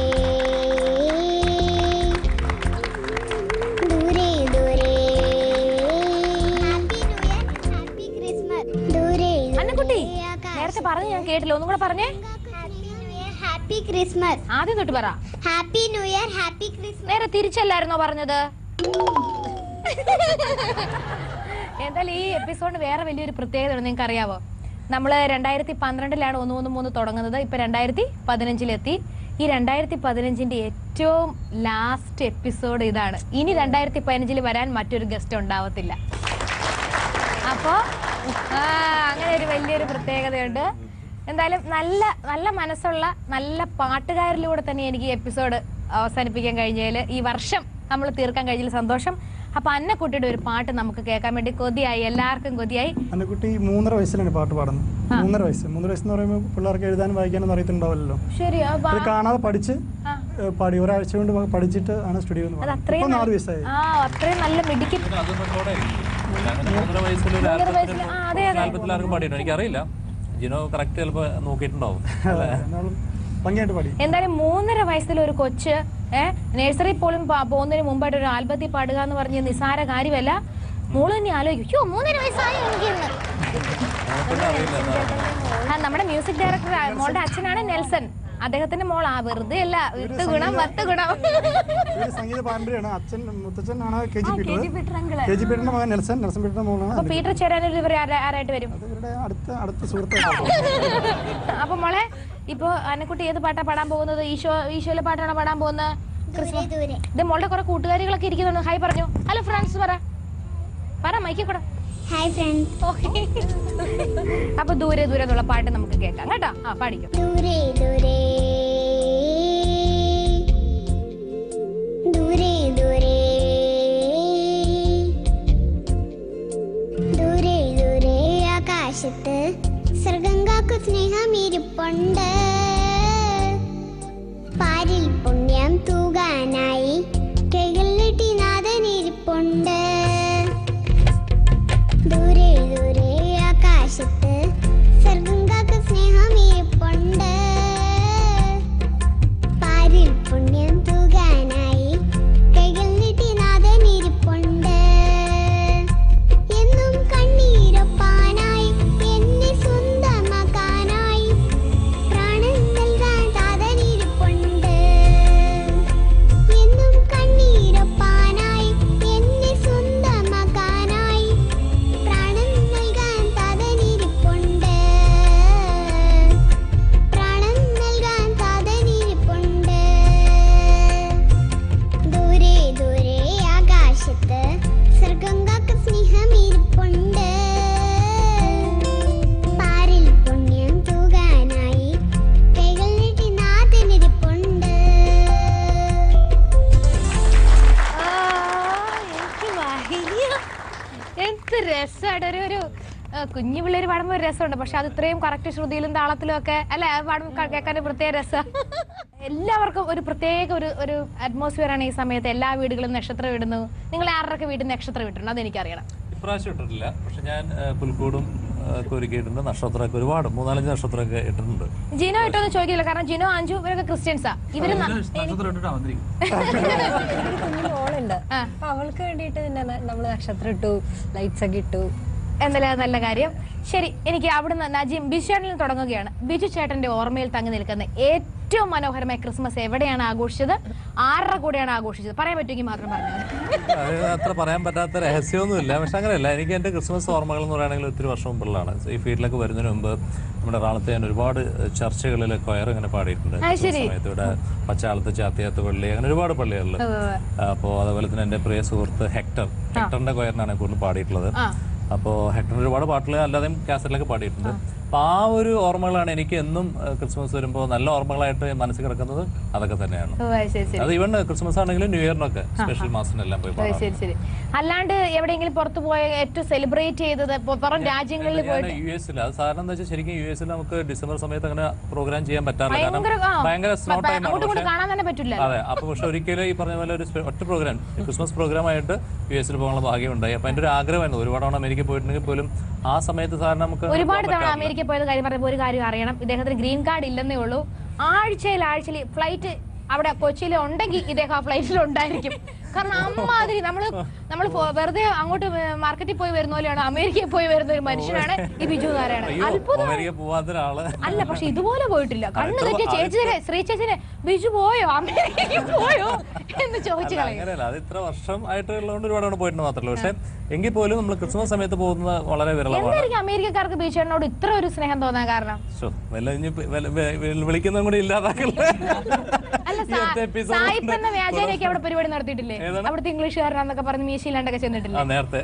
ദൂരെ ദൂരെ ഹാപ്പി ക്രിസ്മസ് ദൂരെ അന്നക്കുട്ടി നേരത്തെ പറഞ്ഞു ഞാൻ കേട്ടില്ല ഒന്നും കൂടെ പറഞ്ഞേ ഹാപ്പി ക്രിസ്മസ് ആദ്യം തൊട്ട് പറ happy new year happy Christmas നേരെ തിരിച്ചല്ലായിരുന്നോ പറഞ്ഞത് എന്തായാലും ഈ എപ്പിസോഡ് വേറെ വലിയൊരു പ്രത്യേകതയാണ് നിങ്ങൾക്ക് അറിയാവോ നമ്മൾ രണ്ടായിരത്തി പന്ത്രണ്ടിലാണ് ഒന്ന് മൂന്ന് മൂന്ന് തുടങ്ങുന്നത് ഇപ്പൊ രണ്ടായിരത്തി പതിനഞ്ചിലെത്തി ഈ രണ്ടായിരത്തി പതിനഞ്ചിന്റെ ഏറ്റവും ലാസ്റ്റ് എപ്പിസോഡ് ഇതാണ് ഇനി രണ്ടായിരത്തി പതിനഞ്ചിൽ വരാൻ മറ്റൊരു ഗസ്റ്റ് ഉണ്ടാവത്തില്ല അപ്പോ ആ, അങ്ങനെ ഒരു വലിയൊരു പ്രത്യേകതയുണ്ട് എന്തായാലും നല്ല നല്ല മനസ്സുള്ള നല്ല പാട്ടുകാരിലൂടെ തന്നെ എനിക്ക് ഈ എപ്പിസോഡ് അവസാനിപ്പിക്കാൻ കഴിഞ്ഞതിൽ ഈ വർഷം നമ്മൾ തീർക്കാൻ കഴിഞ്ഞതിൽ സന്തോഷം അപ്പൊ അന്നക്കുട്ടിയുടെ ഒരു പാട്ട് നമുക്ക് കേൾക്കാൻ വേണ്ടി കൊതിയായി എല്ലാവർക്കും കൊതിയായി അന്നക്കുട്ടി മൂന്നര വയസ്സിലാണ് പാട്ട് പാടുന്നത് മൂന്നര വയസ്സ് മൂന്നര വയസ്സ് എന്ന് പറയുമ്പോൾ പിള്ളേർക്ക് എഴുതാനും വായിക്കാനും അറിയത്തുണ്ടാവില്ലല്ലോ ശരി അപ്പൊ അത് കാണാതെ പഠിച്ച് ആ. ഏഹ് പാടി ഒരാഴ്ച കൊണ്ട് പഠിച്ചിട്ട് ആണ് സ്റ്റുഡിയോ അത് അത്രയും ഇപ്പൊ നാല് നല്ല- വയസ്സായി ആ അത്രയും നല്ല മിടുക്കി മൂന്നര വയസ്സിൽ ഒരു മൂന്നര വയസ്സിൽ ആൽബത്തിൽ ആ അതെ അതെ ആൽബത്തിൽ ആർക്കും പാടിയിട്ടുണ്ടോ എനിക്കറിയില്ല ജിനോ കറക്റ്റ് ചിലപ്പോൾ നോക്കിയിട്ടുണ്ടാവും അല്ലേ എന്നാലും ഭംഗിയായിട്ട് പാടി എന്തായാലും മൂന്നര വയസ്സിൽ ഒരു കൊച്ച് ഏഹ് നഴ്സറി പോലും പ- പോകുന്നതിന് മുമ്പായിട്ട് ഒരു ആൽബത്തിൽ പാടുക എന്ന് പറഞ്ഞ നിസാര കാര്യമല്ല മോള് തന്നെ ആലോചിക്കും "യ്യോ, മൂന്നര വയസ്സായി എനിക്കെന്ന് നമുക്കൊന്നും അറിയില്ല എന്താണ്. ആ, നമ്മുടെ മ്യൂസിക് ഡയറക്ടർ മോളുടെ അച്ഛനാണ് നെൽസൺ അദ്ദേഹത്തിന്റെ മോൾ ആ വെറുതെ അല്ല വിത്ത് ഗുണം പത്ത് ഗുണം ഇവര് സംഗീത പാരമ്പര്യമാണ് അച്ഛൻ മുത്തച്ഛനാണ് കെ ജി ആ, Peter KG Peter uncle. K G പീറ്ററിന്റെ മകൻ നെൽസൺ നെൽസൺ പീറ്ററിന്റെ മോളാണ് അപ്പൊ പീറ്റർ ചേരാനൊരു ഇവർ ആരായിട്ട് വരും ഇവരുടെ അടുത്ത അടുത്ത സുഹൃത്തായിട്ട് അപ്പൊ മോളെ ഇപ്പൊ അന്നക്കുട്ടി ഏത് പാട്ടാ പാടാൻ പോകുന്നത് ഈശോ ഈശോയിലെ പാട്ടാണോ പാടാൻ പോകുന്നത് ക്രിസ്മസ് ഇത് മോളുടെ കുറെ കൂട്ടുകാരികളൊക്കെ ഇരിക്കുന്നുണ്ട് ഹായ് പറഞ്ഞു ഹലോ ഫ്രണ്ട്സ് പറ പറ മൈക്കി കൂടെ ഹായ് ഫ്രണ്ട്സ് ഓക്കെ അപ്പൊ ദൂരെ ദൂരെ എന്നുള്ള പാട്ട് നമുക്ക് കേൾക്കാം കേട്ടോ ആ പാടിക്കോ ദൂരെ ദൂരെ ദൂരെ ദൂരെ ദൂരെ ആ, കുഞ്ഞു പിള്ളേര് പാടുമ്പോൾ ഒരു രസമുണ്ട് പക്ഷെ അത് ഇത്രയും കറക്റ്റ് ശ്രുതിയിലും താളത്തിലും ഒക്കെ അല്ലെ അത് പാടുമ്പോൾ കേൾക്കാൻ ഒരു പ്രത്യേക രസം എല്ലാവർക്കും ഒരു പ്രത്യേക ഒരു ഒരു അറ്റ്മോസ്ഫിയർ ആണ് ഈ സമയത്ത് എല്ലാ വീടുകളും നക്ഷത്രം ഇടുന്നു നിങ്ങൾ ആരുടെയൊക്കെ വീട്ടിൽ നക്ഷത്രം ഇട്ടിട്ടുണ്ട് അതെനിക്കറിയണം ഇപ്രാവശ്യം ഇട്ടിട്ടില്ല പക്ഷെ ഞാൻ ആ, പുൽക്കൂടും ആ, ഒക്കെ ഒരുക്കിയിട്ടുണ്ട് നക്ഷത്രമൊക്കെ ഒരുപാട് മൂന്നാലഞ്ച് നക്ഷത്രമൊക്കെ ഇട്ടിട്ടുണ്ട് ജിനോ ഇട്ടൊന്നും ചോദിക്കില്ല കാരണം ജിനോ അഞ്ചു ഇവരൊക്കെ ക്രിസ്ത്യൻസാ ഇവര് ന- നക്ഷത്രം ഇട്ടിട്ടാ വന്നിരിക്കും കുഞ്ഞു മോളുണ്ട് അപ്പൊ അവൾക്ക് വേണ്ടിയിട്ട് പിന്നെ ന- നമ്മള് നക്ഷത്രം ഇട്ടു ലൈറ്റ്സ് ഒക്കെ ഇട്ടു എന്തായാലും അത് നല്ല കാര്യം ശരി എനിക്ക് അവിടുന്ന് നജീം ബിജു ചേട്ടനിൽ തുടങ്ങുകയാണ് ബിജു ചേട്ടന്റെ ഓർമ്മയിൽ തങ്ങി നിൽക്കുന്ന ഏറ്റവും മനോഹരമായ ക്രിസ്മസ് എവിടെയാണ് ആഘോഷിച്ചത് ആരുടെ കൂടെയാണ് ആഘോഷിച്ചത് പറയാൻ പറ്റുമെങ്കിൽ മാത്രം പറഞ്ഞു അത് അത്ര പറയാൻ പറ്റാത്ത രഹസ്യമൊന്നുമില്ല പക്ഷെ അങ്ങനെയല്ല എനിക്ക് എൻ്റെ ക്രിസ്മസ് ഓർമ്മകൾ എന്ന് പറയുകയാണെങ്കിൽ ഒത്തിരി വർഷം മുമ്പുള്ളതാണ് ഈ ഫീൽഡിലേക്ക് വരുന്നതിന് മുമ്പ് നമ്മുടെ എറണാകുളത്ത് ഞാൻ ഒരുപാട് ചർച്ചകളിൽ കൊയർ ഇങ്ങനെ പാടിയിട്ടുണ്ട് അത് ശരി. സമയത്ത് ഇവിടെ പച്ചാളത്ത് ചാത്തിയാത്ത് പള്ളി അങ്ങനെ ഒരുപാട് പള്ളികളിൽ ഉവ്വ്. അപ്പോൾ അതുപോലെ തന്നെ എൻ്റെ പ്രിയ സുഹൃത്ത് ഹെക്ടർ ഹെക്ടറിന്റെ കൊയറിനാണ് കൂടുതൽ പാടിയിട്ടുള്ളത് ആ. അപ്പോൾ ഹെക്ടർ ഒരുപാട് പാട്ടുകൾ അല്ലാതെയും കാസറ്റിലൊക്കെ പാടിയിട്ടുണ്ട് അപ്പോൾ ആ ഒരു ഓർമ്മകളാണ് എനിക്ക് എന്നും ഏഹ്, ക്രിസ്മസ് വരുമ്പോൾ നല്ല ഓർമ്മകളായിട്ട് മനസ്സിൽ കിടക്കുന്നത് അതൊക്കെ തന്നെയാണ് ഓ, അത് ശരി ശരി അത് ഈവൻ ക്രിസ്മസ് ആണെങ്കിലും ന്യൂ ഇയറിനൊക്കെ സ്പെഷ്യൽ മാസത്തിനെല്ലാം പോയി ഓ, പാടാറുണ്ട്. ശരി ശരി അല്ലാണ്ട് എവിടെയെങ്കിലും പുറത്തു പോയ ഏറ്റവും സെലിബ്രേറ്റ് ചെയ്തത് പൊ- പുറം രാജ്യങ്ങളിൽ ഞാൻ പോയിട്ട് യു എസിൽ അത് സാധാരണ എന്താ വെച്ചാൽ ശരിക്കും യു എസിൽ നമുക്ക് ഡിസംബർ സമയത്ത് അങ്ങനെ പ്രോഗ്രാം ചെയ്യാൻ പറ്റാറില്ല കാരണം ഭയങ്കര ആ, ഭയങ്കര സ്നോ പ- പ- ടൈമാണ് അങ്ങോട്ടും ഇങ്ങോട്ടും പക്ഷേ കാണാൻ തന്നെ പറ്റില്ല അതെ അപ്പൊ പക്ഷെ ഒരിക്കലും ഈ പറഞ്ഞ പോലെ ഒരു സ്പെ- ഒറ്റ പ്രോഗ്രാം ക്രിസ്മസ് പ്രോഗ്രാം ആയിട്ട് യു എസിൽ പോകാനുള്ള ഭാഗ്യം ഉണ്ടായി അപ്പൊ എന്റെ ഒരു ആഗ്രഹമായിരുന്നു ഒരുപാട് തവണ അമേരിക്ക പോയിട്ടുണ്ടെങ്കിൽ പോലും ആ സമയത്ത് സാറിന് നമുക്ക് ഒരുപാട് പോകാൻ തവണ പറ്റാറില്ല. അമേരിക്ക പോയത് കാര്യം പറഞ്ഞപ്പോൾ ഒരു കാര്യം അറിയണം ഇദ്ദേഹത്തിന് ഗ്രീൻ കാർഡ് ഇല്ലെന്നേ ഉള്ളൂ ആഴ്ചയിൽ ആഴ്ചയിൽ ഫ്ലൈറ്റ് അവിടെ കൊച്ചിയിൽ ഉണ്ടെങ്കിൽ ഇദ്ദേഹം ആ ഫ്ലൈറ്റിൽ ഉണ്ടായിരിക്കും കാരണം അമ്മാതിരി നമ്മള് നമ്മൾ വെറുതെ അങ്ങോട്ട് മാർക്കറ്റിൽ പോയി വരുന്ന പോലെയാണ് അമേരിക്കയിൽ പോയി വരുന്ന ഒരു മനുഷ്യനാണ് ഈ ബിജു നാരായണൻ അയ്യോ അത്ഭുതം അമേരിക്ക പോവാത്ത ഒരാള് അല്ല പക്ഷെ ഇതുപോലെ പോയിട്ടില്ല കണ്ണു എത്ര തെറ്റിയ അത് ചേച്ചിനെ ശ്രീ ചേച്ചിനെ ബിജു പോയോ അമേരിക്കയ്ക്ക് പോയോ എന്ന് ചോദിച്ചു അല്ല, കളയും അങ്ങനെയല്ല അത് ഇത്ര വർഷം ആയിട്ടുള്ളതുകൊണ്ട് ഒരുപാട് തവണ പോയിട്ട് മാത്രമല്ല പക്ഷെ എങ്കിൽ പോലും നമ്മൾ ക്രിസ്മസ് സമയത്ത് പോകുന്നത് വളരെ വിരളമാണ് എന്തായിരിക്കും അമേരിക്കക്കാർക്ക് ബിജുവിനോട് ഇത്ര ഒരു സ്നേഹം തോന്നാൻ കാരണം ശോ, വല്ല ഇനി ഇപ്പൊ വല്ല- വെ- വെ- വിളിക്കുന്നതും കൂടി ഇല്ലാതാക്കല്ലേ അല്ല ഈ ഒറ്റ episode സായിപ്പ് കൊണ്ട് എന്ന വ്യാജേനയൊക്കെ അവിടെ പരിപാടി നടത്തിയിട്ടില്ലേ ഏതാണ്? അവിടുത്തെ ഇംഗ്ലീഷുകാരനാന്നൊക്കെ പറഞ്ഞ് മീശയിലാണ്ടൊക്കെ ആ ചെന്നിട്ടില്ലേ നേരത്തെ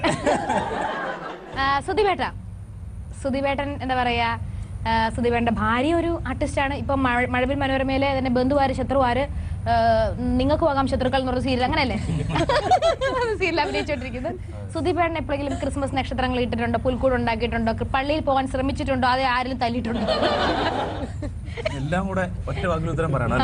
ആ, സുധിപേട്ട സുധിപേട്ടൻ എന്താ പറയാ ആ, സുധിപേട്ടന്റെ ഭാര്യ ഒരു ആർട്ടിസ്റ്റാണ് ഇപ്പൊ മഴ- മഴവിൽ മനോരമയിലെ തന്നെ ബന്ധുവാര് ശത്രുവാര് ആ, നിങ്ങൾക്ക് പോകാം ശത്രുക്കൾ എന്ന് പറഞ്ഞ സീരിയൽ അങ്ങനെയല്ലേ സീരിയൽ അഭിനയിച്ചോണ്ടിരിക്കുന്നത് സുധിപേട്ടൻ എപ്പോഴെങ്കിലും ക്രിസ്മസ് നക്ഷത്രങ്ങൾ ഇട്ടിട്ടുണ്ടോ പുൽക്കൂട് ഉണ്ടാക്കിയിട്ടുണ്ടോ കൃ- പള്ളിയിൽ പോകാൻ ശ്രമിച്ചിട്ടുണ്ടോ അത് ആരെങ്കിലും തല്ലിയിട്ടുണ്ടോ എല്ലാം കൂടെ ഒറ്റ വാക്കിൽ ഉത്തരം പറയണം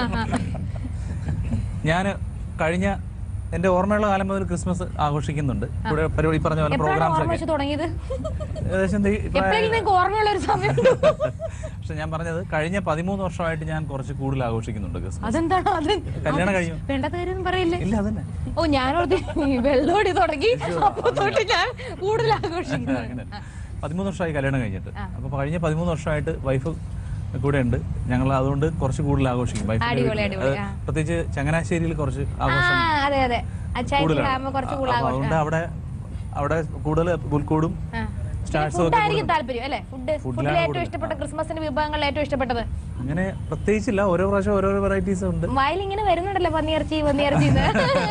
ഞാൻ കഴിഞ്ഞ എന്റെ ഓർമ്മയുള്ള കാലം മുതൽ ക്രിസ്മസ് ആഘോഷിക്കുന്നുണ്ട് കൂടെ പരിപാടി ഈ പറഞ്ഞ പോലെ എപ്പോഴാണ് പ്രോഗ്രാംസ് ഓർമ്മ ഒക്കെ വെച്ച് തുടങ്ങിയത് ഏകദേശം ദേ ഈ പ്രായ- എപ്പോഴെങ്കിലും നിങ്ങൾക്ക് ഓർമ്മയുള്ള ഒരു സമയം പക്ഷെ ഞാൻ പറഞ്ഞത് കഴിഞ്ഞ പതിമൂന്ന് വർഷമായിട്ട് ഞാൻ കുറച്ച് കൂടുതൽ ആഘോഷിക്കുന്നുണ്ട് ക്രിസ്മസ് അതെന്താണോ അത് കല്യാണം കഴിഞ്ഞു വേണ്ടാത്ത കാര്യം പറയില്ലേ ഇല്ല അതന്നെ ഓ ഞാനോർത്തി വെള്ളോടി തുടങ്ങി അപ്പൊ തൊട്ട് ഞാൻ കൂടുതൽ ആഘോഷിക്കുന്നു അങ്ങനെ പതിമൂന്ന് വർഷമായി കല്യാണം കഴിഞ്ഞിട്ട് അപ്പൊ കഴിഞ്ഞ പതിമൂന്ന് വർഷമായിട്ട് വൈഫ് കൂടെ ഉണ്ട് ഞങ്ങൾ അതുകൊണ്ട് കുറച്ച് കൂടുതൽ ആഘോഷിക്കും വൈഫിന്റെ അടിപൊളി, വീട്ടിൽ. അടിപൊളി, അത് ആ. പ്രത്യേകിച്ച് ചങ്ങനാശ്ശേരിയിൽ കുറച്ച് ആ ആഘോഷം അതെ അതെ അച്ചായത്തിലാകുമ്പോ കുറച്ച് കൂടുതൽ അപ്പൊ അതുകൊണ്ട് ആഘോഷം അവിടെ അവിടെ കൂടുതൽ പുൽക്കൂടും സ്റ്റാർസും ഫുഡ് ഒക്കെ ആയിരിക്കും കൂടുതൽ. താല്പര്യം അല്ലേ ഫുഡ് ഫുഡിലാണ് ഫുഡിൽ ഏറ്റവും കൂടുതൽ. ഇഷ്ടപ്പെട്ട ക്രിസ്മസിന്റെ വിഭവങ്ങളിൽ ഏറ്റവും ഇഷ്ടപ്പെട്ടത് അങ്ങനെ പ്രത്യേകിച്ചില്ല ഓരോ പ്രാവശ്യം ഓരോ വെറൈറ്റീസ് ഉണ്ട് വായിൽ ഇങ്ങനെ വരുന്നുണ്ടല്ലോ പന്നിയിറച്ചി പന്നിയിറച്ചി എന്ന്.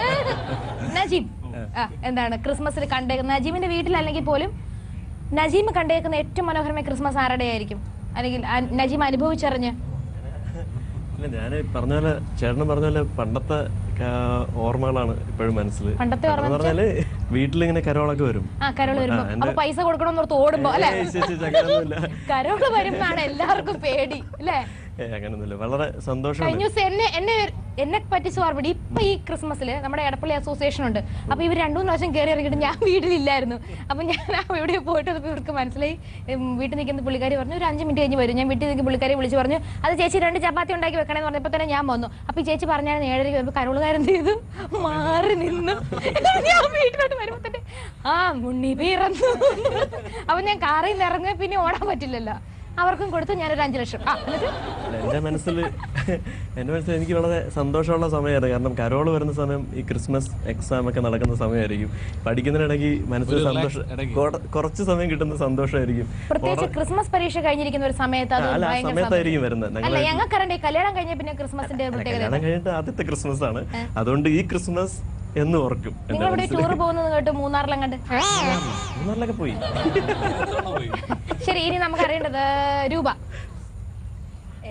നജീം ആ എന്താണ് ക്രിസ്മസിൽ കണ്ടേക്കുന്ന നജീമിന്റെ വീട്ടിൽ അല്ലെങ്കിൽ പോലും നജീം കണ്ടേക്കുന്ന ഏറ്റവും മനോഹരമായ ക്രിസ്മസ് ആരുടെ ആയിരിക്കും അല്ലെങ്കിൽ ആ നജീം അനുഭവിച്ചറിഞ്ഞ് ഇല്ല ഞാൻ പറഞ്ഞ പോലെ ചേട്ടൻ പറഞ്ഞ പോലെ പണ്ടത്തെ ക- ഓർമ്മകളാണ് ഇപ്പോഴും മനസ്സിൽ പണ്ടത്തെ ഓർമ്മ എന്ന് പറഞ്ഞാല് വീട്ടിലിങ്ങനെ കരോളൊക്കെ വരും ആ കരോള് വരുമ്പോ ആ, എന്റെ- അപ്പൊ പൈസ കൊടുക്കണമെന്ന് ഓർത്ത് ഓടുമ്പോ അല്ലെ ഏയ് ശ്ശെ, ശ്ശെ, അങ്ങനെയൊന്നുമില്ല. കരോള് വരുമ്പോഴാണ് എല്ലാവർക്കും പേടി അല്ലേ ഏ അങ്ങനെയൊന്നുമില്ല വളരെ കഴിഞ്ഞ സന്തോഷമാണ് ദിവസം എന്നെ എന്നെ എന്നെ പറ്റിച്ച് ഓർമ്മ ഇപ്പൊ ഈ ക്രിസ്മസില് നമ്മുടെ എടപ്പള്ളി അസോസിയേഷൻ ഉണ്ട് അപ്പൊ ഇവർ രണ്ടു മൂന്ന് പ്രാവശ്യം കയറി ഇറങ്ങിയിട്ട് ഞാൻ വീട്ടിലില്ലായിരുന്നു അപ്പൊ ഞാൻ ഇവിടെ പോയിട്ട് വന്നപ്പോ ഇവർക്ക് മനസ്സിലായി ഉം, വീട്ടിൽ നിൽക്കുന്ന പുള്ളിക്കാരി പറഞ്ഞു ഒരു അഞ്ച് മിനിറ്റ് കഴിഞ്ഞ് വരും ഞാൻ വീട്ടിൽ നിൽക്കുന്ന പുള്ളിക്കാരി വിളിച്ച് പറഞ്ഞു അത് ചേച്ചി രണ്ട് ചപ്പാത്തി ഉണ്ടാക്കി വെക്കണമെന്ന് പറഞ്ഞപ്പോ തന്നെ ഞാൻ വന്നു അപ്പൊ ഈ ചേച്ചി പറഞ്ഞാൽ ഏഴരയ്ക്ക് വരുമ്പോ കരോളുകാരൻ ചെയ്തു മാറി നിന്നു ഞാൻ വീട്ടിലോട്ട് വരുമ്പോ തന്നെ ആ മുണ്ണി പിറന്നു അപ്പൊ ഞാൻ കാറിൽ നിന്ന് ഇറങ്ങുക പിന്നെ ഓടാൻ പറ്റില്ലല്ലോ അവർക്കും കൊടുത്തു ഞാനൊരു അഞ്ചു ലക്ഷം ആ എന്നിട്ട് അല്ല, എൻ്റെ മനസ്സിൽ എൻ്റെ മനസ്സിൽ എനിക്ക് വളരെ സന്തോഷമുള്ള സമയമായിരുന്നു കാരണം കരോള് വരുന്ന സമയം ഈ ക്രിസ്മസ് എക്സാം ഒക്കെ നടക്കുന്ന സമയമായിരിക്കും പഠിക്കുന്നതിനിടയ്ക്ക് മനസ്സിൽ ഒരു relax സന്തോഷം ഇടയ്ക്ക്. കൊറ- കുറച്ച് സമയം കിട്ടുന്ന സന്തോഷമായിരിക്കും പ്രത്യേകിച്ച് ക്രിസ്മസ് പരീക്ഷ കഴിഞ്ഞിരിക്കുന്ന ഒരു സമയത്ത് അത് അല്ല, ആ ഭയങ്കര സമയത്തായിരിക്കും സന്തോഷം. വരുന്നത്. അല്ല ഞങ്ങള് ഞങ്ങൾക്കറിയണ്ടേ കല്യാണം കഴിഞ്ഞ പിന്നെ ക്രിസ്മസിന്റെ ഒരു പ്രത്യേകത കല്യാണം കഴിഞ്ഞിട്ട് ആദ്യത്തെ ക്രിസ്മസ് ആണ് അതുകൊണ്ട് ഈ ക്രിസ്മസ് എന്ന് ഓർക്കും എൻ്റെ നിങ്ങൾ ഇവിടെ മനസ്സിൽ ടൂർ പോകുന്നത് കേട്ട് മൂന്നാറിലും കണ്ട് മൂന്നാറിലൊക്കെ പോയി ശരി ഇനി നമുക്ക് അറിയേണ്ടത് രൂപ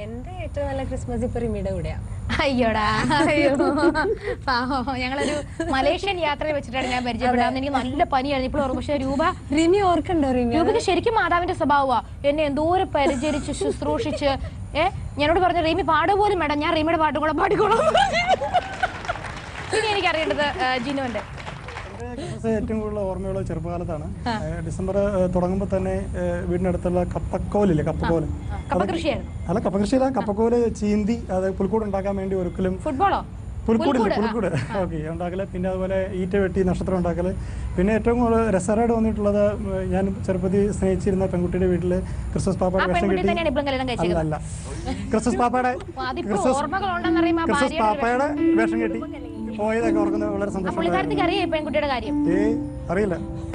എന്റെ ഏറ്റവും നല്ല ക്രിസ്മസ് ഇപ്പൊ റിമിയുടെ കൂടെയാ അയ്യോടാ അയ്യോ പാവോ ഞങ്ങളൊരു മലേഷ്യൻ യാത്രയിൽ വെച്ചിട്ടാണ് ഞാൻ പരിചയപ്പെട്ടത് എനിക്ക് നല്ല പനിയായിരുന്നു ഇപ്പോൾ ഓർമ്മ പക്ഷേ രൂപ റിമി ഓർക്കണ്ടോ റിമി രൂപയ്ക്ക് ശരിക്കും മാതാവിന്റെ സ്വഭാവമാ എന്നെ എന്തോരം പരിചരിച്ച് ശുശ്രൂഷിച്ച് ഏ ഞാനോട് പറഞ്ഞു റീമി പാടുക പോലും വേണ്ട ഞാൻ റീമിയുടെ പാട്ടും കൂടെ പാടിക്കോളാം ഇനി എനിക്ക് അറിയേണ്ടത് ജിനുവിന്റെ ക്രിസ്മസ് ഏറ്റവും കൂടുതൽ ഓർമ്മയുള്ള ചെറുപ്പകാലത്താണ് ഏഹ് ഡിസംബർ ഏഹ് തുടങ്ങുമ്പോൾ തന്നെ ഏഹ് വീടിനടുത്തുള്ള കപ്പക്കോലില്ലേ കപ്പക്കോല് കപ്പ കൃഷിയായിരുന്നു അല്ല കപ്പകൃഷിയില്ല കപ്പക്കോല് ചീന്തി അത് പുൽക്കൂട് ഉണ്ടാക്കാൻ വേണ്ടി ഒരിക്കലും ഫുട്ബോളോ പുൽക്കൂടില്ല പുൽക്കൂട്, പുൽക്കൂട് ഓക്കെ ഉണ്ടാക്കല് പിന്നെ അതുപോലെ ഈറ്റ വെട്ടി നക്ഷത്രം ഉണ്ടാക്കല് പിന്നെ ഏറ്റവും കൂടുതൽ രസകരമായിട്ട് വന്നിട്ടുള്ളത് ഉം, ഞാൻ ചെറുപ്പത്തിൽ സ്നേഹിച്ചിരുന്ന പെൺകുട്ടിയുടെ വീട്ടിൽ ക്രിസ്മസ് ആ പാപ്പയുടെ വേഷം പെൺകുട്ടി കെട്ടി തന്നെയാണ് ഇപ്പം കല്യാണം അല്ല കഴിച്ചത് അല്ല ക്രിസ്മസ് പാപ്പയുടെ അതിപ്പോ ക്രിസ്മസ് ഓർമ്മകളുണ്ടെന്ന് അറിയുമ്പോ ആ ക്രിസ്മസ് ഭാര്യയുടെ പാപ്പയുടെ വേഷം കെട്ടി പോയതൊക്കെ ഓർക്കുന്നത് വളരെ സന്തോഷം പുള്ളിക്കാരത്തിക്ക് അറിയാം ഈ പെൺകുട്ടിയുടെ കാര്യം ഏ അറിയില്ല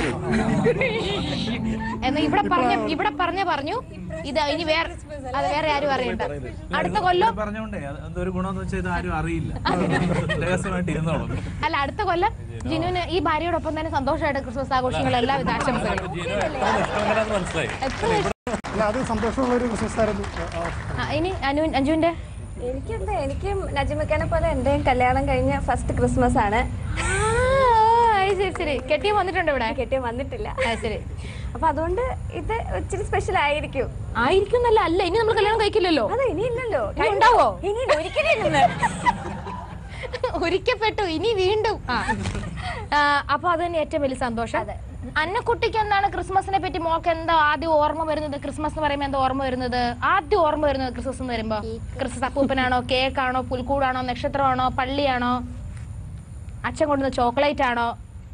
എന്നാ ഇവിടെ പറഞ്ഞ ഇവിടെ പറഞ്ഞ പറഞ്ഞു ഇത് ഇനി വേറെ അത് വേറെ ആരും അറിയണ്ട അടുത്ത കൊല്ലം പറഞ്ഞോണ്ടേ അത് എന്തൊരു ഗുണമെന്ന് വെച്ചാൽ ഇത് ആരും അറിയില്ല രഹസ്യമായിട്ട് ഇരുന്നോളും അല്ല അടുത്ത കൊല്ലം ജിനുവിന് ഈ ഭാര്യയോടൊപ്പം തന്നെ സന്തോഷമായിട്ട് ക്രിസ്മസ് ആഘോഷങ്ങൾ എല്ലാവിധ ആശംസകളും മനസ്സിലായി അല്ല അത് സന്തോഷമുള്ള ഒരു ക്രിസ്മസ് ആയിരുന്നു ആ, ആ. ആ, ഇനി അനു അഞ്ജുവിന്റെ എനിക്കെന്താ എനിക്കും നജിമക്കാനെ പോലെ എന്റെയും കല്യാണം കഴിഞ്ഞ ഫസ്റ്റ് ക്രിസ്മസ് ആണ് ആ, അത് ശരി ശരി കെട്ടിയ വന്നിട്ടുണ്ട് ഇവിടെ കെട്ടിയ വന്നിട്ടില്ല അത് ശരി അപ്പൊ അതുകൊണ്ട് ഇത് ഇച്ചിരി സ്പെഷ്യൽ ആയിരിക്കും ആയിരിക്കും എന്നല്ല അല്ല ഇനി നമ്മൾ കല്യാണം കഴിക്കില്ലല്ലോ അത് ഇനിയില്ലല്ലോ ഇനി ഉണ്ടാവോ ഇനി ഒരിക്കലും ഇല്ലെന്ന് ഒരിക്കപ്പെട്ടു ഇനി വീണ്ടും ആ. ആ, അപ്പൊ അത് തന്നെ ഏറ്റവും വലിയ സന്തോഷം അന്നക്കുട്ടിക്ക് എന്താണ് ക്രിസ്മസിനെ പറ്റി മോൾക്ക് എന്താ ആദ്യം ഓർമ്മ വരുന്നത് ക്രിസ്മസ് എന്ന് പറയുമ്പോൾ എന്താ ഓർമ്മ വരുന്നത് ആദ്യം ഓർമ്മ വരുന്നത് ക്രിസ്മസ് എന്ന് വരുമ്പോ ക്രിസ്മസ് അപ്പൂപ്പനാണോ കേക്കാണോ പുൽക്കൂടാണോ നക്ഷത്രമാണോ പള്ളിയാണോ അച്ഛൻ കൊണ്ടുവന്ന ചോക്ലേറ്റ് ആണോ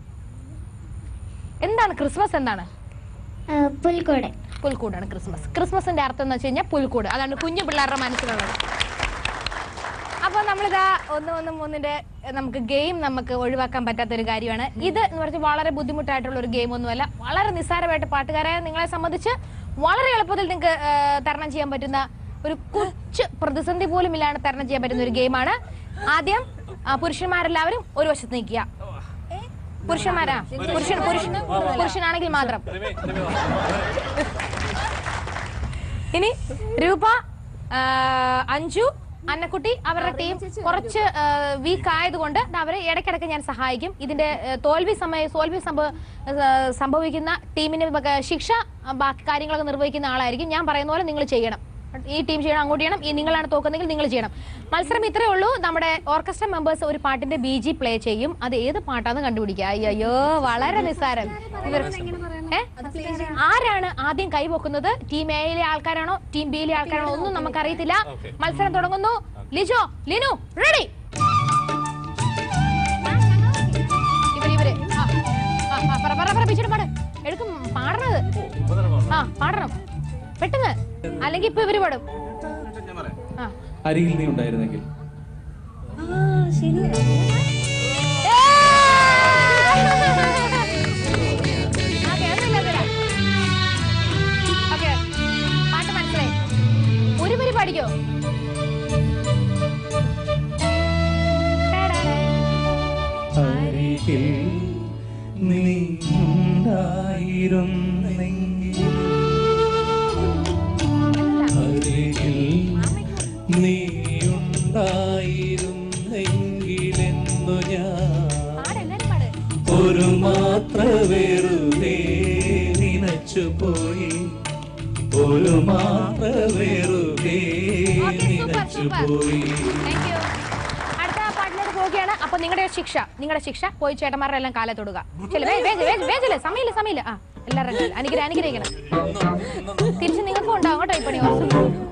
എന്താണ് ക്രിസ്മസ് എന്താണ് പുൽക്കൂട് പുൽക്കൂടാണ് ക്രിസ്മസ് ക്രിസ്മസിന്റെ അർത്ഥം എന്ന് വെച്ച് കഴിഞ്ഞാൽ പുൽക്കൂട് അതാണ് കുഞ്ഞു പിള്ളേരുടെ മനസ്സിലുള്ളത് അപ്പൊ നമ്മളിതാ ഒന്ന് ഒന്ന് മൂന്നിന്റെ എഹ്, നമുക്ക് ഗെയിം നമുക്ക് ഒഴിവാക്കാൻ പറ്റാത്ത ഒരു കാര്യമാണ് ഇത് എന്ന് പറഞ്ഞാൽ വളരെ ബുദ്ധിമുട്ടായിട്ടുള്ള ഒരു ഗെയിം ഒന്നുമല്ല വളരെ നിസ്സാരമായിട്ട് പാട്ടുകാരായ നിങ്ങളെ സംബന്ധിച്ച് വളരെ എളുപ്പത്തിൽ നിങ്ങൾക്ക് ഏഹ്, തരണം ചെയ്യാൻ പറ്റുന്ന ഒരു കൊച്ചു പ്രതിസന്ധി പോലും ഇല്ലാണ്ട് തരണം ചെയ്യാൻ പറ്റുന്ന ഒരു ഗെയിമാണ് ആദ്യം ആ, പുരുഷന്മാരെല്ലാവരും ഒരു വശത്ത് നിൽക്കുക പുരുഷന്മാരാ പുരുഷൻ പുരുഷൻ പുരുഷനാണെങ്കിൽ മാത്രം ഇനി രൂപ ആ, അഞ്ജു അന്നക്കുട്ടി അവരുടെ ടീം കുറച്ച് വീക്ക് ആയതുകൊണ്ട് ദാ അവരെ ഇടയ്ക്കിടയ്ക്ക് ഞാൻ സഹായിക്കും ഇതിന്റെ ആ, തോൽവി സമയ തോൽവി സംഭവ ആ, സംഭവിക്കുന്ന ടീമിന് വക ശിക്ഷ ആ, ബാക്കി കാര്യങ്ങളൊക്കെ നിർവഹിക്കുന്ന ആളായിരിക്കും ഞാൻ പറയുന്ന പോലെ നിങ്ങൾ ചെയ്യണം ഈ ടീം ചെയ്യണം അങ്ങോട്ട് ചെയ്യണം ഈ നിങ്ങളാണ് തോക്കുന്നെങ്കിൽ നിങ്ങൾ ചെയ്യണം മത്സരം ഇത്രേ ഉള്ളൂ നമ്മുടെ ഓർക്കസ്ട്ര മെമ്പേഴ്സ് ഒരു പാട്ടിന്റെ ബി ജി പ്ലേ ചെയ്യും അത് ഏത് പാട്ടാന്ന് കണ്ടുപിടിക്കുക അയ്യോ വളരെ നിസ്സാരം ഇവർ ഏ? ആരാണ് ആദ്യം കൈവക്കുന്നത് ടീം എയിലെ ആൾക്കാരാണോ ടീം ബിയിലെ ആൾക്കാരാണോ ഒന്നും നമുക്കറിയത്തില്ല മത്സരം തുടങ്ങുന്നു ലിജോ ലിനു റെഡി ഇവര് ഇവര് ആ, ആ, ആ, പറ പറ പറ പിച്ചിട്ട് പാട് എടുക്കും പാടണത് ആ പാടണം പെട്ടെന്ന് അല്ലെങ്കിൽ ഇപ്പൊ ഇവര് പാടും ആ അരികിൽ നീ ഉണ്ടായിരുന്നെങ്കിൽ ഓക്കേ, ഒന്നുമില്ല, ഒന്നുമില്ല. ഓക്കേ, പാട്ട് മനസ്സിലായി ഒരു വരി പാടിക്കോ അരികിൽ നീ ഉണ്ടായിരുന്നെങ്കിൽ അരികിൽ നീ ഉണ്ടായിരുന്നെങ്കിലെന്നു ഞാൻ ഒരു മാത്ര വെറുതെ നിനച്ചു പോയി ഒരു മാത്ര വെറുതെ നിനച്ചു പോയി താങ്ക് യു അടുത്ത പാട്ടിലോട്ട് പോവുകയാണ് അപ്പൊ നിങ്ങളുടെ ശിക്ഷ നിങ്ങളുടെ ശിക്ഷ പോയി ചേട്ടന്മാരുടെ എല്ലാം കാലെ തൊടുക ചെല്ലു, വേ- വേഗം, വേഗം, വേഗം, സമയമില്ല സമയമില്ല ആ എല്ലാവരും കയ്യിൽ. അനുഗ്രഹം അനുഗ്രഹിക്കണം തിരിച്ച് നിങ്ങൾക്കും ഉണ്ടാവും കേട്ടോ ഈ പണി ഓർത്ത്.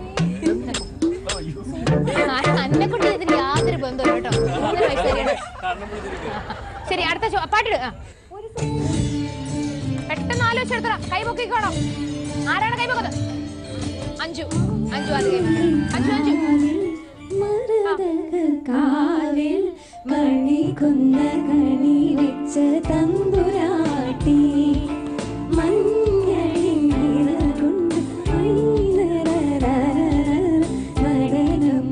ആ, അന്നെക്കുട്ടി ഇതിന് യാതൊരു ബന്ധവും കേട്ടോ മൂന്നര വയസ്സ് വരെയാണ്. ശരി അടുത്ത ചോ- പാട്ടിട് ആ പെട്ടെന്ന് ആലോചിച്ചെടുത്തറ കൈ പൊക്കിക്കോണം ആരാണ് കൈ പൊക്കുന്നത് അഞ്ചു അഞ്ചു അത് കൈ അഞ്ചു അഞ്ചു കാലിൽ മണികുന്ന കണി വെച്ച തമ്പുരാട്ടി മഞ്ഞളിൻ നിറകൊണ്ട് നടനം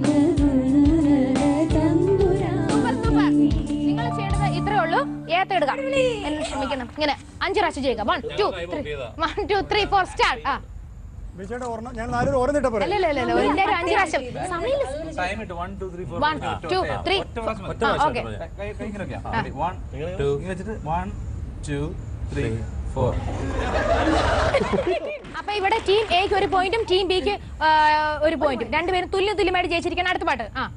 നിങ്ങൾ ചെയ്യേണ്ടത് ഇത്രേ ഉള്ളൂ ഏത്തെടുക എല്ലാം ക്ഷമിക്കണം ഇങ്ങനെ അഞ്ച് പ്രാവശ്യം ചെയ്യുക one two three one two three four start ആ ബിജയുടെ ഓർമ്മ ഞാൻ നാലൊരു ഓർന്നിട്ട പോലെ അല്ല അല്ല അല്ല ഒരു നേരം അഞ്ച് പ്രാവശ്യം സമയം ടൈം ഇട്ട് one two three four One, two, three. ആ, okay. വൺ ടു ഇങ്ങനെ വെച്ചിട്ട് വൺ ടു ത്രീ ഫോർ അപ്പൊ ഇവിടെ ടീം എക്ക് ഒരു പോയിന്റും ടീം ബിക്ക് ഒരു പോയിന്റും രണ്ടുപേരും തുല്യ തുല്യമായിട്ട് ജയിച്ചിരിക്കണം അടുത്ത പാട്ട് ആ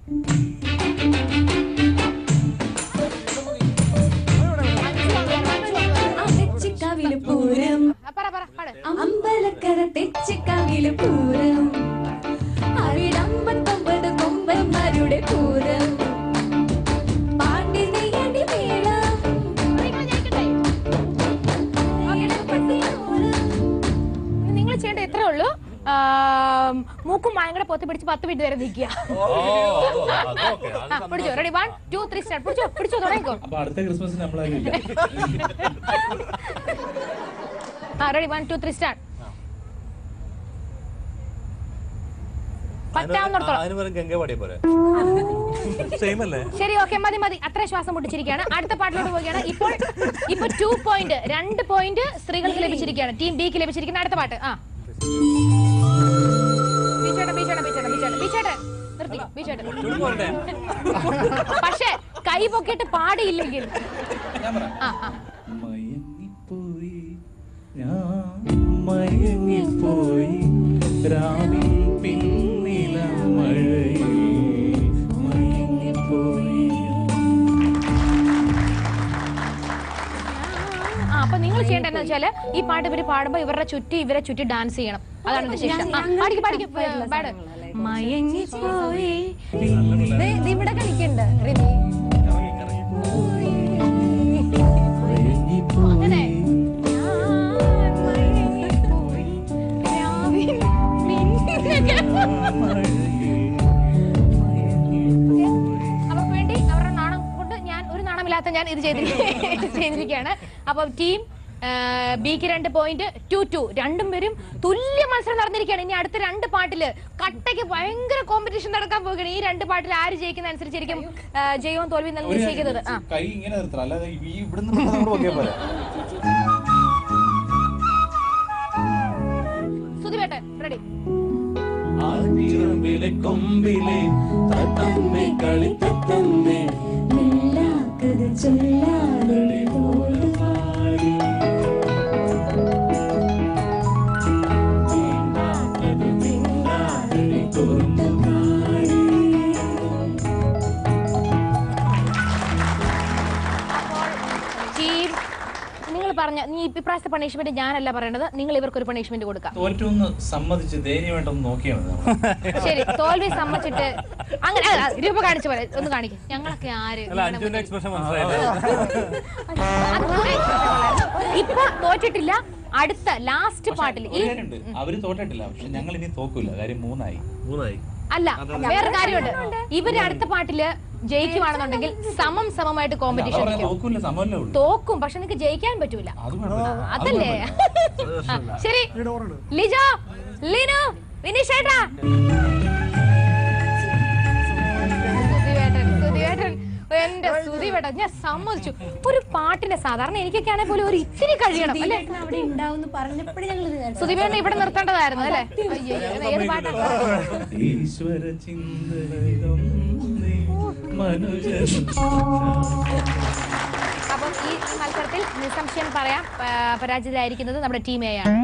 തെച്ചിക്കാവില് പൂരം ആ, പറ പറ പാട് അമ്പലക്കര തെച്ചിക്കാവില് പൂരം അവിടമ്പത്തൊമ്പത് കൊമ്പന്മാരുടെ പൂരം പാണ്ടി നെയ്യടി മേളം നിങ്ങൾ ചെയ്യേണ്ട എത്രേ ഉള്ളൂ ആ, മൂക്കും മായം കൂടെ പൊത്തി പിടിച്ച് പത്ത് മിനിറ്റ് വരെ നിൽക്കുക ആ, പിടിച്ചോ ready one two three start പിടിച്ചോ പിടിച്ചോ തുടങ്ങിക്കോ അപ്പൊ അടുത്ത ക്രിസ്മസിന് നമ്മളാരില്ല ആ ready one two three start പറ്റാവുന്നിടത്തോളം അതിന് പകരം ഗംഗ പാടിയ പോലെ സെയിം അല്ലേ ശരി ഓക്കെ മതി മതി അത്ര ശ്വാസം മുട്ടിച്ചിരിക്കുകയാണ് അടുത്ത പാട്ടിലോട്ട് പോവുകയാണ് ഇപ്പോൾ ഇപ്പൊ ടു പോയിന്റ് രണ്ട് പോയിന്റ് സ്ത്രീകൾക്ക് ലഭിച്ചിരിക്കുകയാണ് ടീം ബിക്ക് ലഭിച്ചിരിക്കുന്ന അടുത്ത പാട്ട് ആ ബീച്ചേട്ടൻ ബീച്ചേട്ടൻ ബീച്ചേട്ടൻ ബീച്ചേട്ടൻ ബീച്ചേട്ടൻ നിർത്തി ബീച്ചേട്ടൻ പക്ഷേ കൈ പൊക്കിയിട്ട് പാടിയില്ലെങ്കിൽ ആ ആ മയങ്ങിപ്പോയി ഞാൻ മയങ്ങിപ്പോയി രാവിൽ പിന്നില മഴയിൽ മയങ്ങിപ്പോയി ആ അപ്പൊ നിങ്ങൾ ചെയ്യേണ്ടത് എന്താ വെച്ചാല് ഈ പാട്ട് ഇവര് പാടുമ്പോ ഇവരുടെ ചുറ്റി ഇവരെ ചുറ്റി ഡാൻസ് ചെയ്യണം അതാണ് എന്റെ ശിക്ഷ ആ, പാടിക്ക് പാടിക്ക് പാട് മയങ്ങിപ്പോയി ദേ, ദേ ഇവിടെ കളിക്കണ്ട് റിമി അങ്ങനെ അവർക്ക് വേണ്ടി അവരുടെ നാണം കൊണ്ട് ഞാൻ ഒരു നാണമില്ലാത്ത ഞാൻ ഇത് ചെയ്തിരിക്ക- ചെയ്തിരിക്കുകയാണ് അപ്പൊ ടീം ബിക്ക് രണ്ട് പോയിന്റ് ടു ടു രണ്ടും പേരും തുല്യ മത്സരം നടന്നിരിക്കുകയാണ് ഇനി അടുത്ത രണ്ട് പാട്ടില് കട്ടയ്ക്ക് ഭയങ്കര കോമ്പറ്റീഷൻ നടക്കാൻ പോവുകയാണ് ഈ രണ്ട് പാട്ടിൽ ആര് ജയിക്കുന്ന അനുസരിച്ചായിരിക്കും ആ, ജയവും തോൽവിയും നൽകി നിശ്ചയിക്കുന്നത് ആ കൈ ഇങ്ങനെ നിർത്തണം അല്ലാതെ ഈ ഇവിടുന്ന് നമ്മൾ നോക്കിയാൽ പോലെ സുധിവേട്ടൻ റെഡി ആതിരമ്പിലെ കൊമ്പിലെ തത്തമ്മേ കളി തത്തമ്മേ മെല്ലാക്കത് ചൊല്ലാതെ ഓടുവാടി ടീം നിങ്ങൾ പറഞ്ഞ നീ ഇപ്രാവശ്യത്തെ പണിഷ്മെന്റ് ഞാനല്ല പറയേണ്ടത് നിങ്ങൾ ഇവർക്കൊരു പണിഷ്മെന്റ് കൊടുക്കാം തോറ്റു ഒന്ന് സമ്മതിച്ച് ദയനീയമായിട്ടൊന്ന് നോക്കിയാൽ മതി നമ്മൾ. ശരി തോൽവി സമ്മതിച്ചിട്ട് അങ്ങനെ അല്ല, രൂപ കാണിച്ച പോലെ ഒന്ന് കാണിക്കും ഞങ്ങളൊക്കെ ആര് അല്ല അഞ്ജുവിന്റെ എക്സ്പ്രഷൻ മനസ്സിലായില്ലേ ഇപ്പൊ തോറ്റിട്ടില്ല അടുത്ത ലാസ്റ്റ് പാട്ടിൽ ഈ ഒരു കാര്യമുണ്ട് അവര് തോറ്റിട്ടില്ല പക്ഷെ ഞങ്ങൾ ഇനി തോക്കൂല കാര്യം മൂന്നായി മൂന്നായി അല്ല വേറെ കാര്യമുണ്ട് ഇവര് അടുത്ത പാട്ടില് ജയിക്കുവാണെന്നുണ്ടെങ്കിൽ സമം സമമായിട്ട് കോമ്പറ്റീഷൻ പറഞ്ഞ തോക്കൂല സമമല്ലേ ഉള്ളൂ തോക്കും പക്ഷെ നിനക്ക് ജയിക്കാൻ പറ്റൂല അത് കുഴപ്പമില്ല. അത് അതല്ലേ കുഴപ്പമില്ല. ആ, ശരി ലിജോ ലിനു വിനീഷേട്ടാ സുധിവേട്ടൻ സുധിവേട്ടൻ എന്റെ സുധിവേട്ടൻ ഞാൻ സമ്മതിച്ചു ഒരു പാട്ടിന് സാധാരണ എനിക്കൊക്കെ ആണെങ്കിൽ പോലും ഒരു ഇത്തിരി കഴിയണം അല്ലേ അവിടെ ഉണ്ടാവും പറഞ്ഞപ്പോഴേ ഞങ്ങൾ സുധിവേട്ടൻ ഇവിടെ നിർത്തേണ്ടതായിരുന്നു അല്ലേ അയ്യോ ഏത് പാട്ടാ ഈശ്വര ചിന്തയിലൊന്നേ മനുജൻ അപ്പം ഈ മത്സരത്തിൽ നിസ്സംശയം പറയാം ആ, പരാജിതരായിരിക്കുന്നത് നമ്മുടെ ടീം എ ആണ്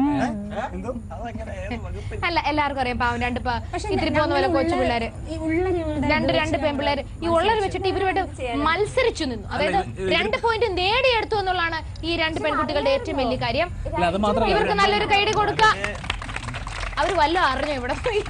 അല്ല എല്ലാവർക്കും അറിയാം പാവം രണ്ട് പ- ഇത്തിരി പോകുന്ന പോലെ കൊച്ചു പിള്ളേര് ഈ ഉള്ള ഞങ്ങളുടെ രണ്ട് രണ്ട് പെൺപിള്ളേര് ഈ ഉള്ളത് വെച്ചിട്ട് ഇവരുമായിട്ട് മത്സരിച്ചു നിന്നു അതായത് രണ്ട് പോയിന്റ് നേടിയെടുത്തു എന്നുള്ളതാണ് ഈ രണ്ട് പെൺകുട്ടികളുടെ ഏറ്റവും വലിയ കാര്യം അല്ല, അത് മാത്രമല്ല, ഇവർക്ക് നല്ലൊരു കൈഡി കൊടുക്ക അവര് വല്ല അറിഞ്ഞു ഇവിടെ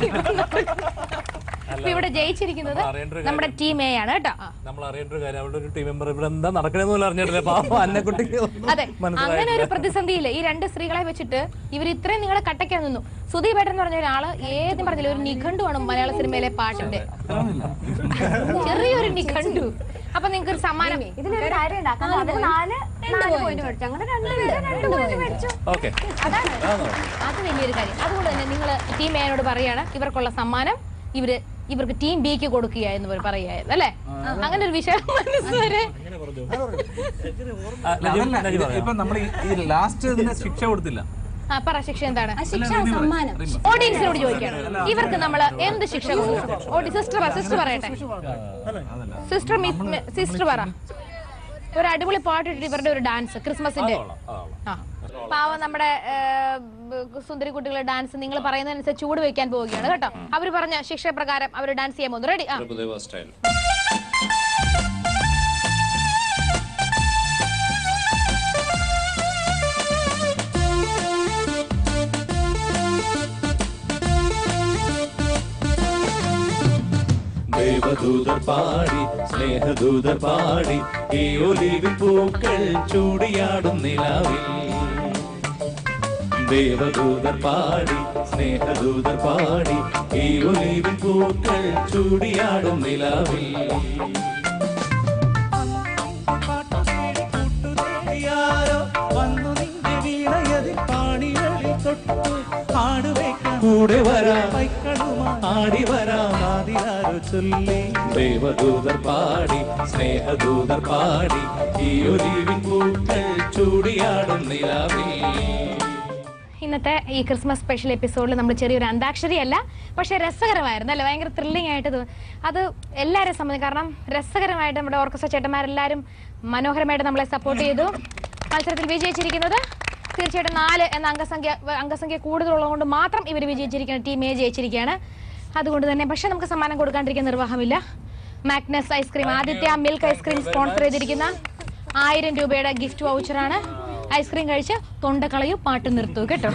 ഇപ്പൊ ഇവിടെ ജയിച്ചിരിക്കുന്നത് അറിയേണ്ട ഒരു നമ്മുടെ ടീം എ ആണ് കേട്ടോ ആ. നമ്മൾ അറിയേണ്ട ഒരു കാര്യം അവിടെ ഒരു ടീം മെമ്പർ ഇവിടെ എന്താ നടക്കണെന്ന് പോലും അറിഞ്ഞിട്ടില്ല പാവം അന്നക്കുട്ടിക്ക് ഒന്നും അതെ അങ്ങനെ ഒരു മനസ്സിലായിട്ടില്ല പ്രതിസന്ധിയില്ല ഈ രണ്ട് സ്ത്രീകളെ വെച്ചിട്ട് ഇവർ ഇത്രയും നിങ്ങളെ കട്ടയ്ക്കാൻ നിന്നു സുധീപേട്ടൻ എന്ന് പറഞ്ഞ ഒരാള് ഏതും പറഞ്ഞില്ല ഒരു നിഘണ്ടുവാണ് മലയാള സിനിമയിലെ പാട്ടിന്റെ ചെറിയൊരു നിഘണ്ടു അപ്പൊ നിങ്ങൾക്ക് ഒരു സമ്മാനം ഇതിലൊരു കാര്യം ഉണ്ടാക്കാം അതിൽ നാല് നാല് പോയിന്റ് മേടിച്ചു അങ്ങനെ രണ്ട് പേര് രണ്ട് പോയിന്റ് മേടിച്ചു ഓക്കെ അതാണ് അത് വലിയൊരു കാര്യം അതുകൊണ്ട് തന്നെ നിങ്ങൾ ടീം എനോട് പറയാണ് ഇവർക്കുള്ള സമ്മാനം ഇവര് ഇവർക്ക് ടീം ബിക്ക് കൊടുക്കുക എന്ന് ഇവർ പറയുകയായിരുന്നു അല്ലേ അങ്ങനെ ഒരു വിഷയം മനസ്സുവരെ അല്ല, അതല്ല, ഇത് ഇപ്പൊ നമ്മൾ ഈ ലാസ്റ്റ് ഇതിന് ശിക്ഷ കൊടുത്തില്ല ആ പറ ശിക്ഷ എന്താണ് ആ ശിക്ഷ സമ്മാനം ഓഡിയൻസിനോട് ചോദിക്കണം ഇവർക്ക് നമ്മൾ എന്ത് ശിക്ഷ കൊടുക്കും ഓടി സിസ്റ്റർ സിസ്റ്റർ പറയട്ടെ സിസ്റ്റർ സിസ്റ്റർ പറ ഒരു അടിപൊളി പാട്ടിട്ട് ഇവരുടെ ഒരു ഡാൻസ് ക്രിസ്മസിന്റെ ആ പാവം നമ്മുടെ സുന്ദരി കുട്ടികളുടെ ഡാൻസ് നിങ്ങൾ പറയുന്നതനുസരിച്ച് ചൂട് വെക്കാൻ പോവുകയാണ് കേട്ടോ അവർ പറഞ്ഞ ശിക്ഷ പ്രകാരം അവർ ഡാൻസ് ചെയ്യാൻ പോകുന്നു റെഡി ആ പ്രഭുദേവ സ്റ്റൈൽ ദേവദൂതർ പാടി സ്നേഹദൂതർ പാടി ഈ ഒലിവിൻ പൂക്കൾ ചൂടിയാടും നിലാവിൽ ദേവദൂതർ പാടി സ്നേഹദൂതർ പാടി ഈ ഒലിവിൻ പൂക്കൾ ചൂടിയാടും നിലാവിൽ യാരോ വന്നു നിന്റെ വീണയതിൽ പാണികളിൽ തൊട്ടു ആടുവയ്ക്കാൻ കൂടെ വരാം പൈക്കളുമാ ആടി വരാം ആദിലാരോ ചൊല്ലി ദേവദൂതർ പാടി സ്നേഹദൂതർ പാടി ഈ ഒലിവിൻ പൂക്കൾ ചൂടിയാടും നിലാവിൽ ഇന്നത്തെ ഈ ക്രിസ്മസ് സ്പെഷ്യൽ എപ്പിസോഡിൽ നമ്മൾ ചെറിയൊരു അന്താക്ഷരി അല്ല പക്ഷെ രസകരമായിരുന്നു അല്ലേ ഭയങ്കര ത്രില്ലിംഗ് ആയിട്ട് തോ- അത് എല്ലാവരെയും സംബന്ധിച്ച് കാരണം രസകരമായിട്ട് നമ്മുടെ ഓർക്കസ്ട്ര ചേട്ടന്മാരെല്ലാവരും മനോഹരമായിട്ട് നമ്മളെ സപ്പോർട്ട് ചെയ്തു മത്സരത്തിൽ വിജയിച്ചിരിക്കുന്നത് തീർച്ചയായിട്ടും നാല് എന്ന അംഗസംഖ്യ അംഗസംഖ്യ കൂടുതലുള്ളത് കൊണ്ട് മാത്രം ഇവർ വിജയിച്ചിരിക്കുകയാണ് ടീം എ ജയിച്ചിരിക്കുകയാണ് അതുകൊണ്ട് തന്നെ പക്ഷെ നമുക്ക് സമ്മാനം കൊടുക്കാണ്ടിരിക്കാൻ നിർവാഹമില്ല Magnus ice cream Aditya milk ice cream sponsor ചെയ്തിരിക്കുന്ന ആയിരം രൂപയുടെ ഗിഫ്റ്റ് വൗച്ചറാണ് ഐസ്ക്രീം കഴിച്ച് തൊണ്ട കളയൂ പാട്ട് നിർത്തൂ കേട്ടോ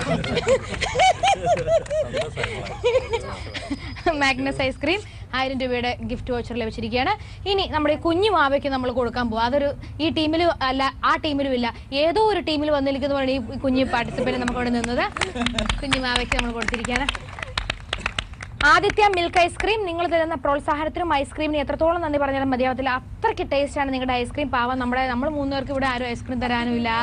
മാഗ്നസ് ഐസ്ക്രീം ആയിരം രൂപയുടെ ഗിഫ്റ്റ് വൗച്ചർ ലഭിച്ചിരിക്കുകയാണ് ഇനി നമ്മുടെ ഈ കുഞ്ഞു മാവയ്ക്ക് നമ്മൾ കൊടുക്കാൻ പോകും അതൊരു ഈ ടീമിലും അല്ല ആ ടീമിലും ഇല്ല ഏതോ ഒരു ടീമിൽ വന്നിരിക്കുന്ന പോലെ ഈ കുഞ്ഞു പാർട്ടിസിപ്പന്റ് നമുക്ക് അവിടെ നിന്നത് കുഞ്ഞു മാവയ്ക്ക് നമ്മൾ കൊടുത്തിരിക്കുകയാണ് ആദിത്യ മിൽക്ക് ഐസ്ക്രീം നിങ്ങൾ തരുന്ന പ്രോത്സാഹനത്തിനും ഐസ്ക്രീമിന് എത്രത്തോളം നന്ദി പറഞ്ഞാലും മതിയാവത്തില്ല അത്രയ്ക്ക് ടേസ്റ്റ് ആണ് നിങ്ങളുടെ ഐസ്ക്രീം പാവം നമ്മുടെ നമ്മൾ മൂന്നുപേർക്ക് ഇവിടെ ആരും ഐസ്ക്രീം തരാനും ഇല്ല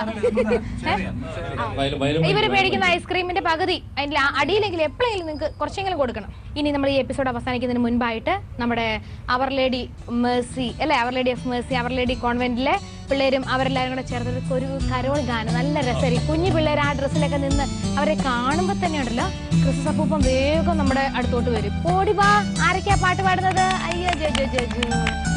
ഇവര് മേടിക്കുന്ന ഐസ്ക്രീമിന്റെ പകുതി അതിന്റെ അടിയിലെങ്കിലും എപ്പോഴെങ്കിലും നിങ്ങൾക്ക് കുറച്ചെങ്കിലും കൊടുക്കണം ഇനി നമ്മൾ ഈ എപ്പിസോഡ് അവസാനിക്കുന്നതിന് മുൻപായിട്ട് നമ്മുടെ അവർ ലേഡി മേഴ്സി അല്ലെ അവർ ലേഡി ഓഫ് മേഴ്സി അവർ ലേഡി കോൺവെന്റിലെ പിള്ളേരും അവരെല്ലാവരും കൂടെ ചേർത്ത് ഒരു കരോൾ ഗാനം നല്ല രസമായിരിക്കും കുഞ്ഞു പിള്ളേർ ആ ഡ്രസ്സിലൊക്കെ നിന്ന് അവരെ കാണുമ്പോൾ തന്നെ ഉണ്ടല്ലോ ക്രിസ്മസ് അപ്പൂപ്പം വേഗം നമ്മുടെ അടുത്തോട്ട് വരും ഓടി വാ ആരൊക്കെയാ പാട്ട് പാടുന്നത് അയ്യോ ജോ ജോ ജോ ജോ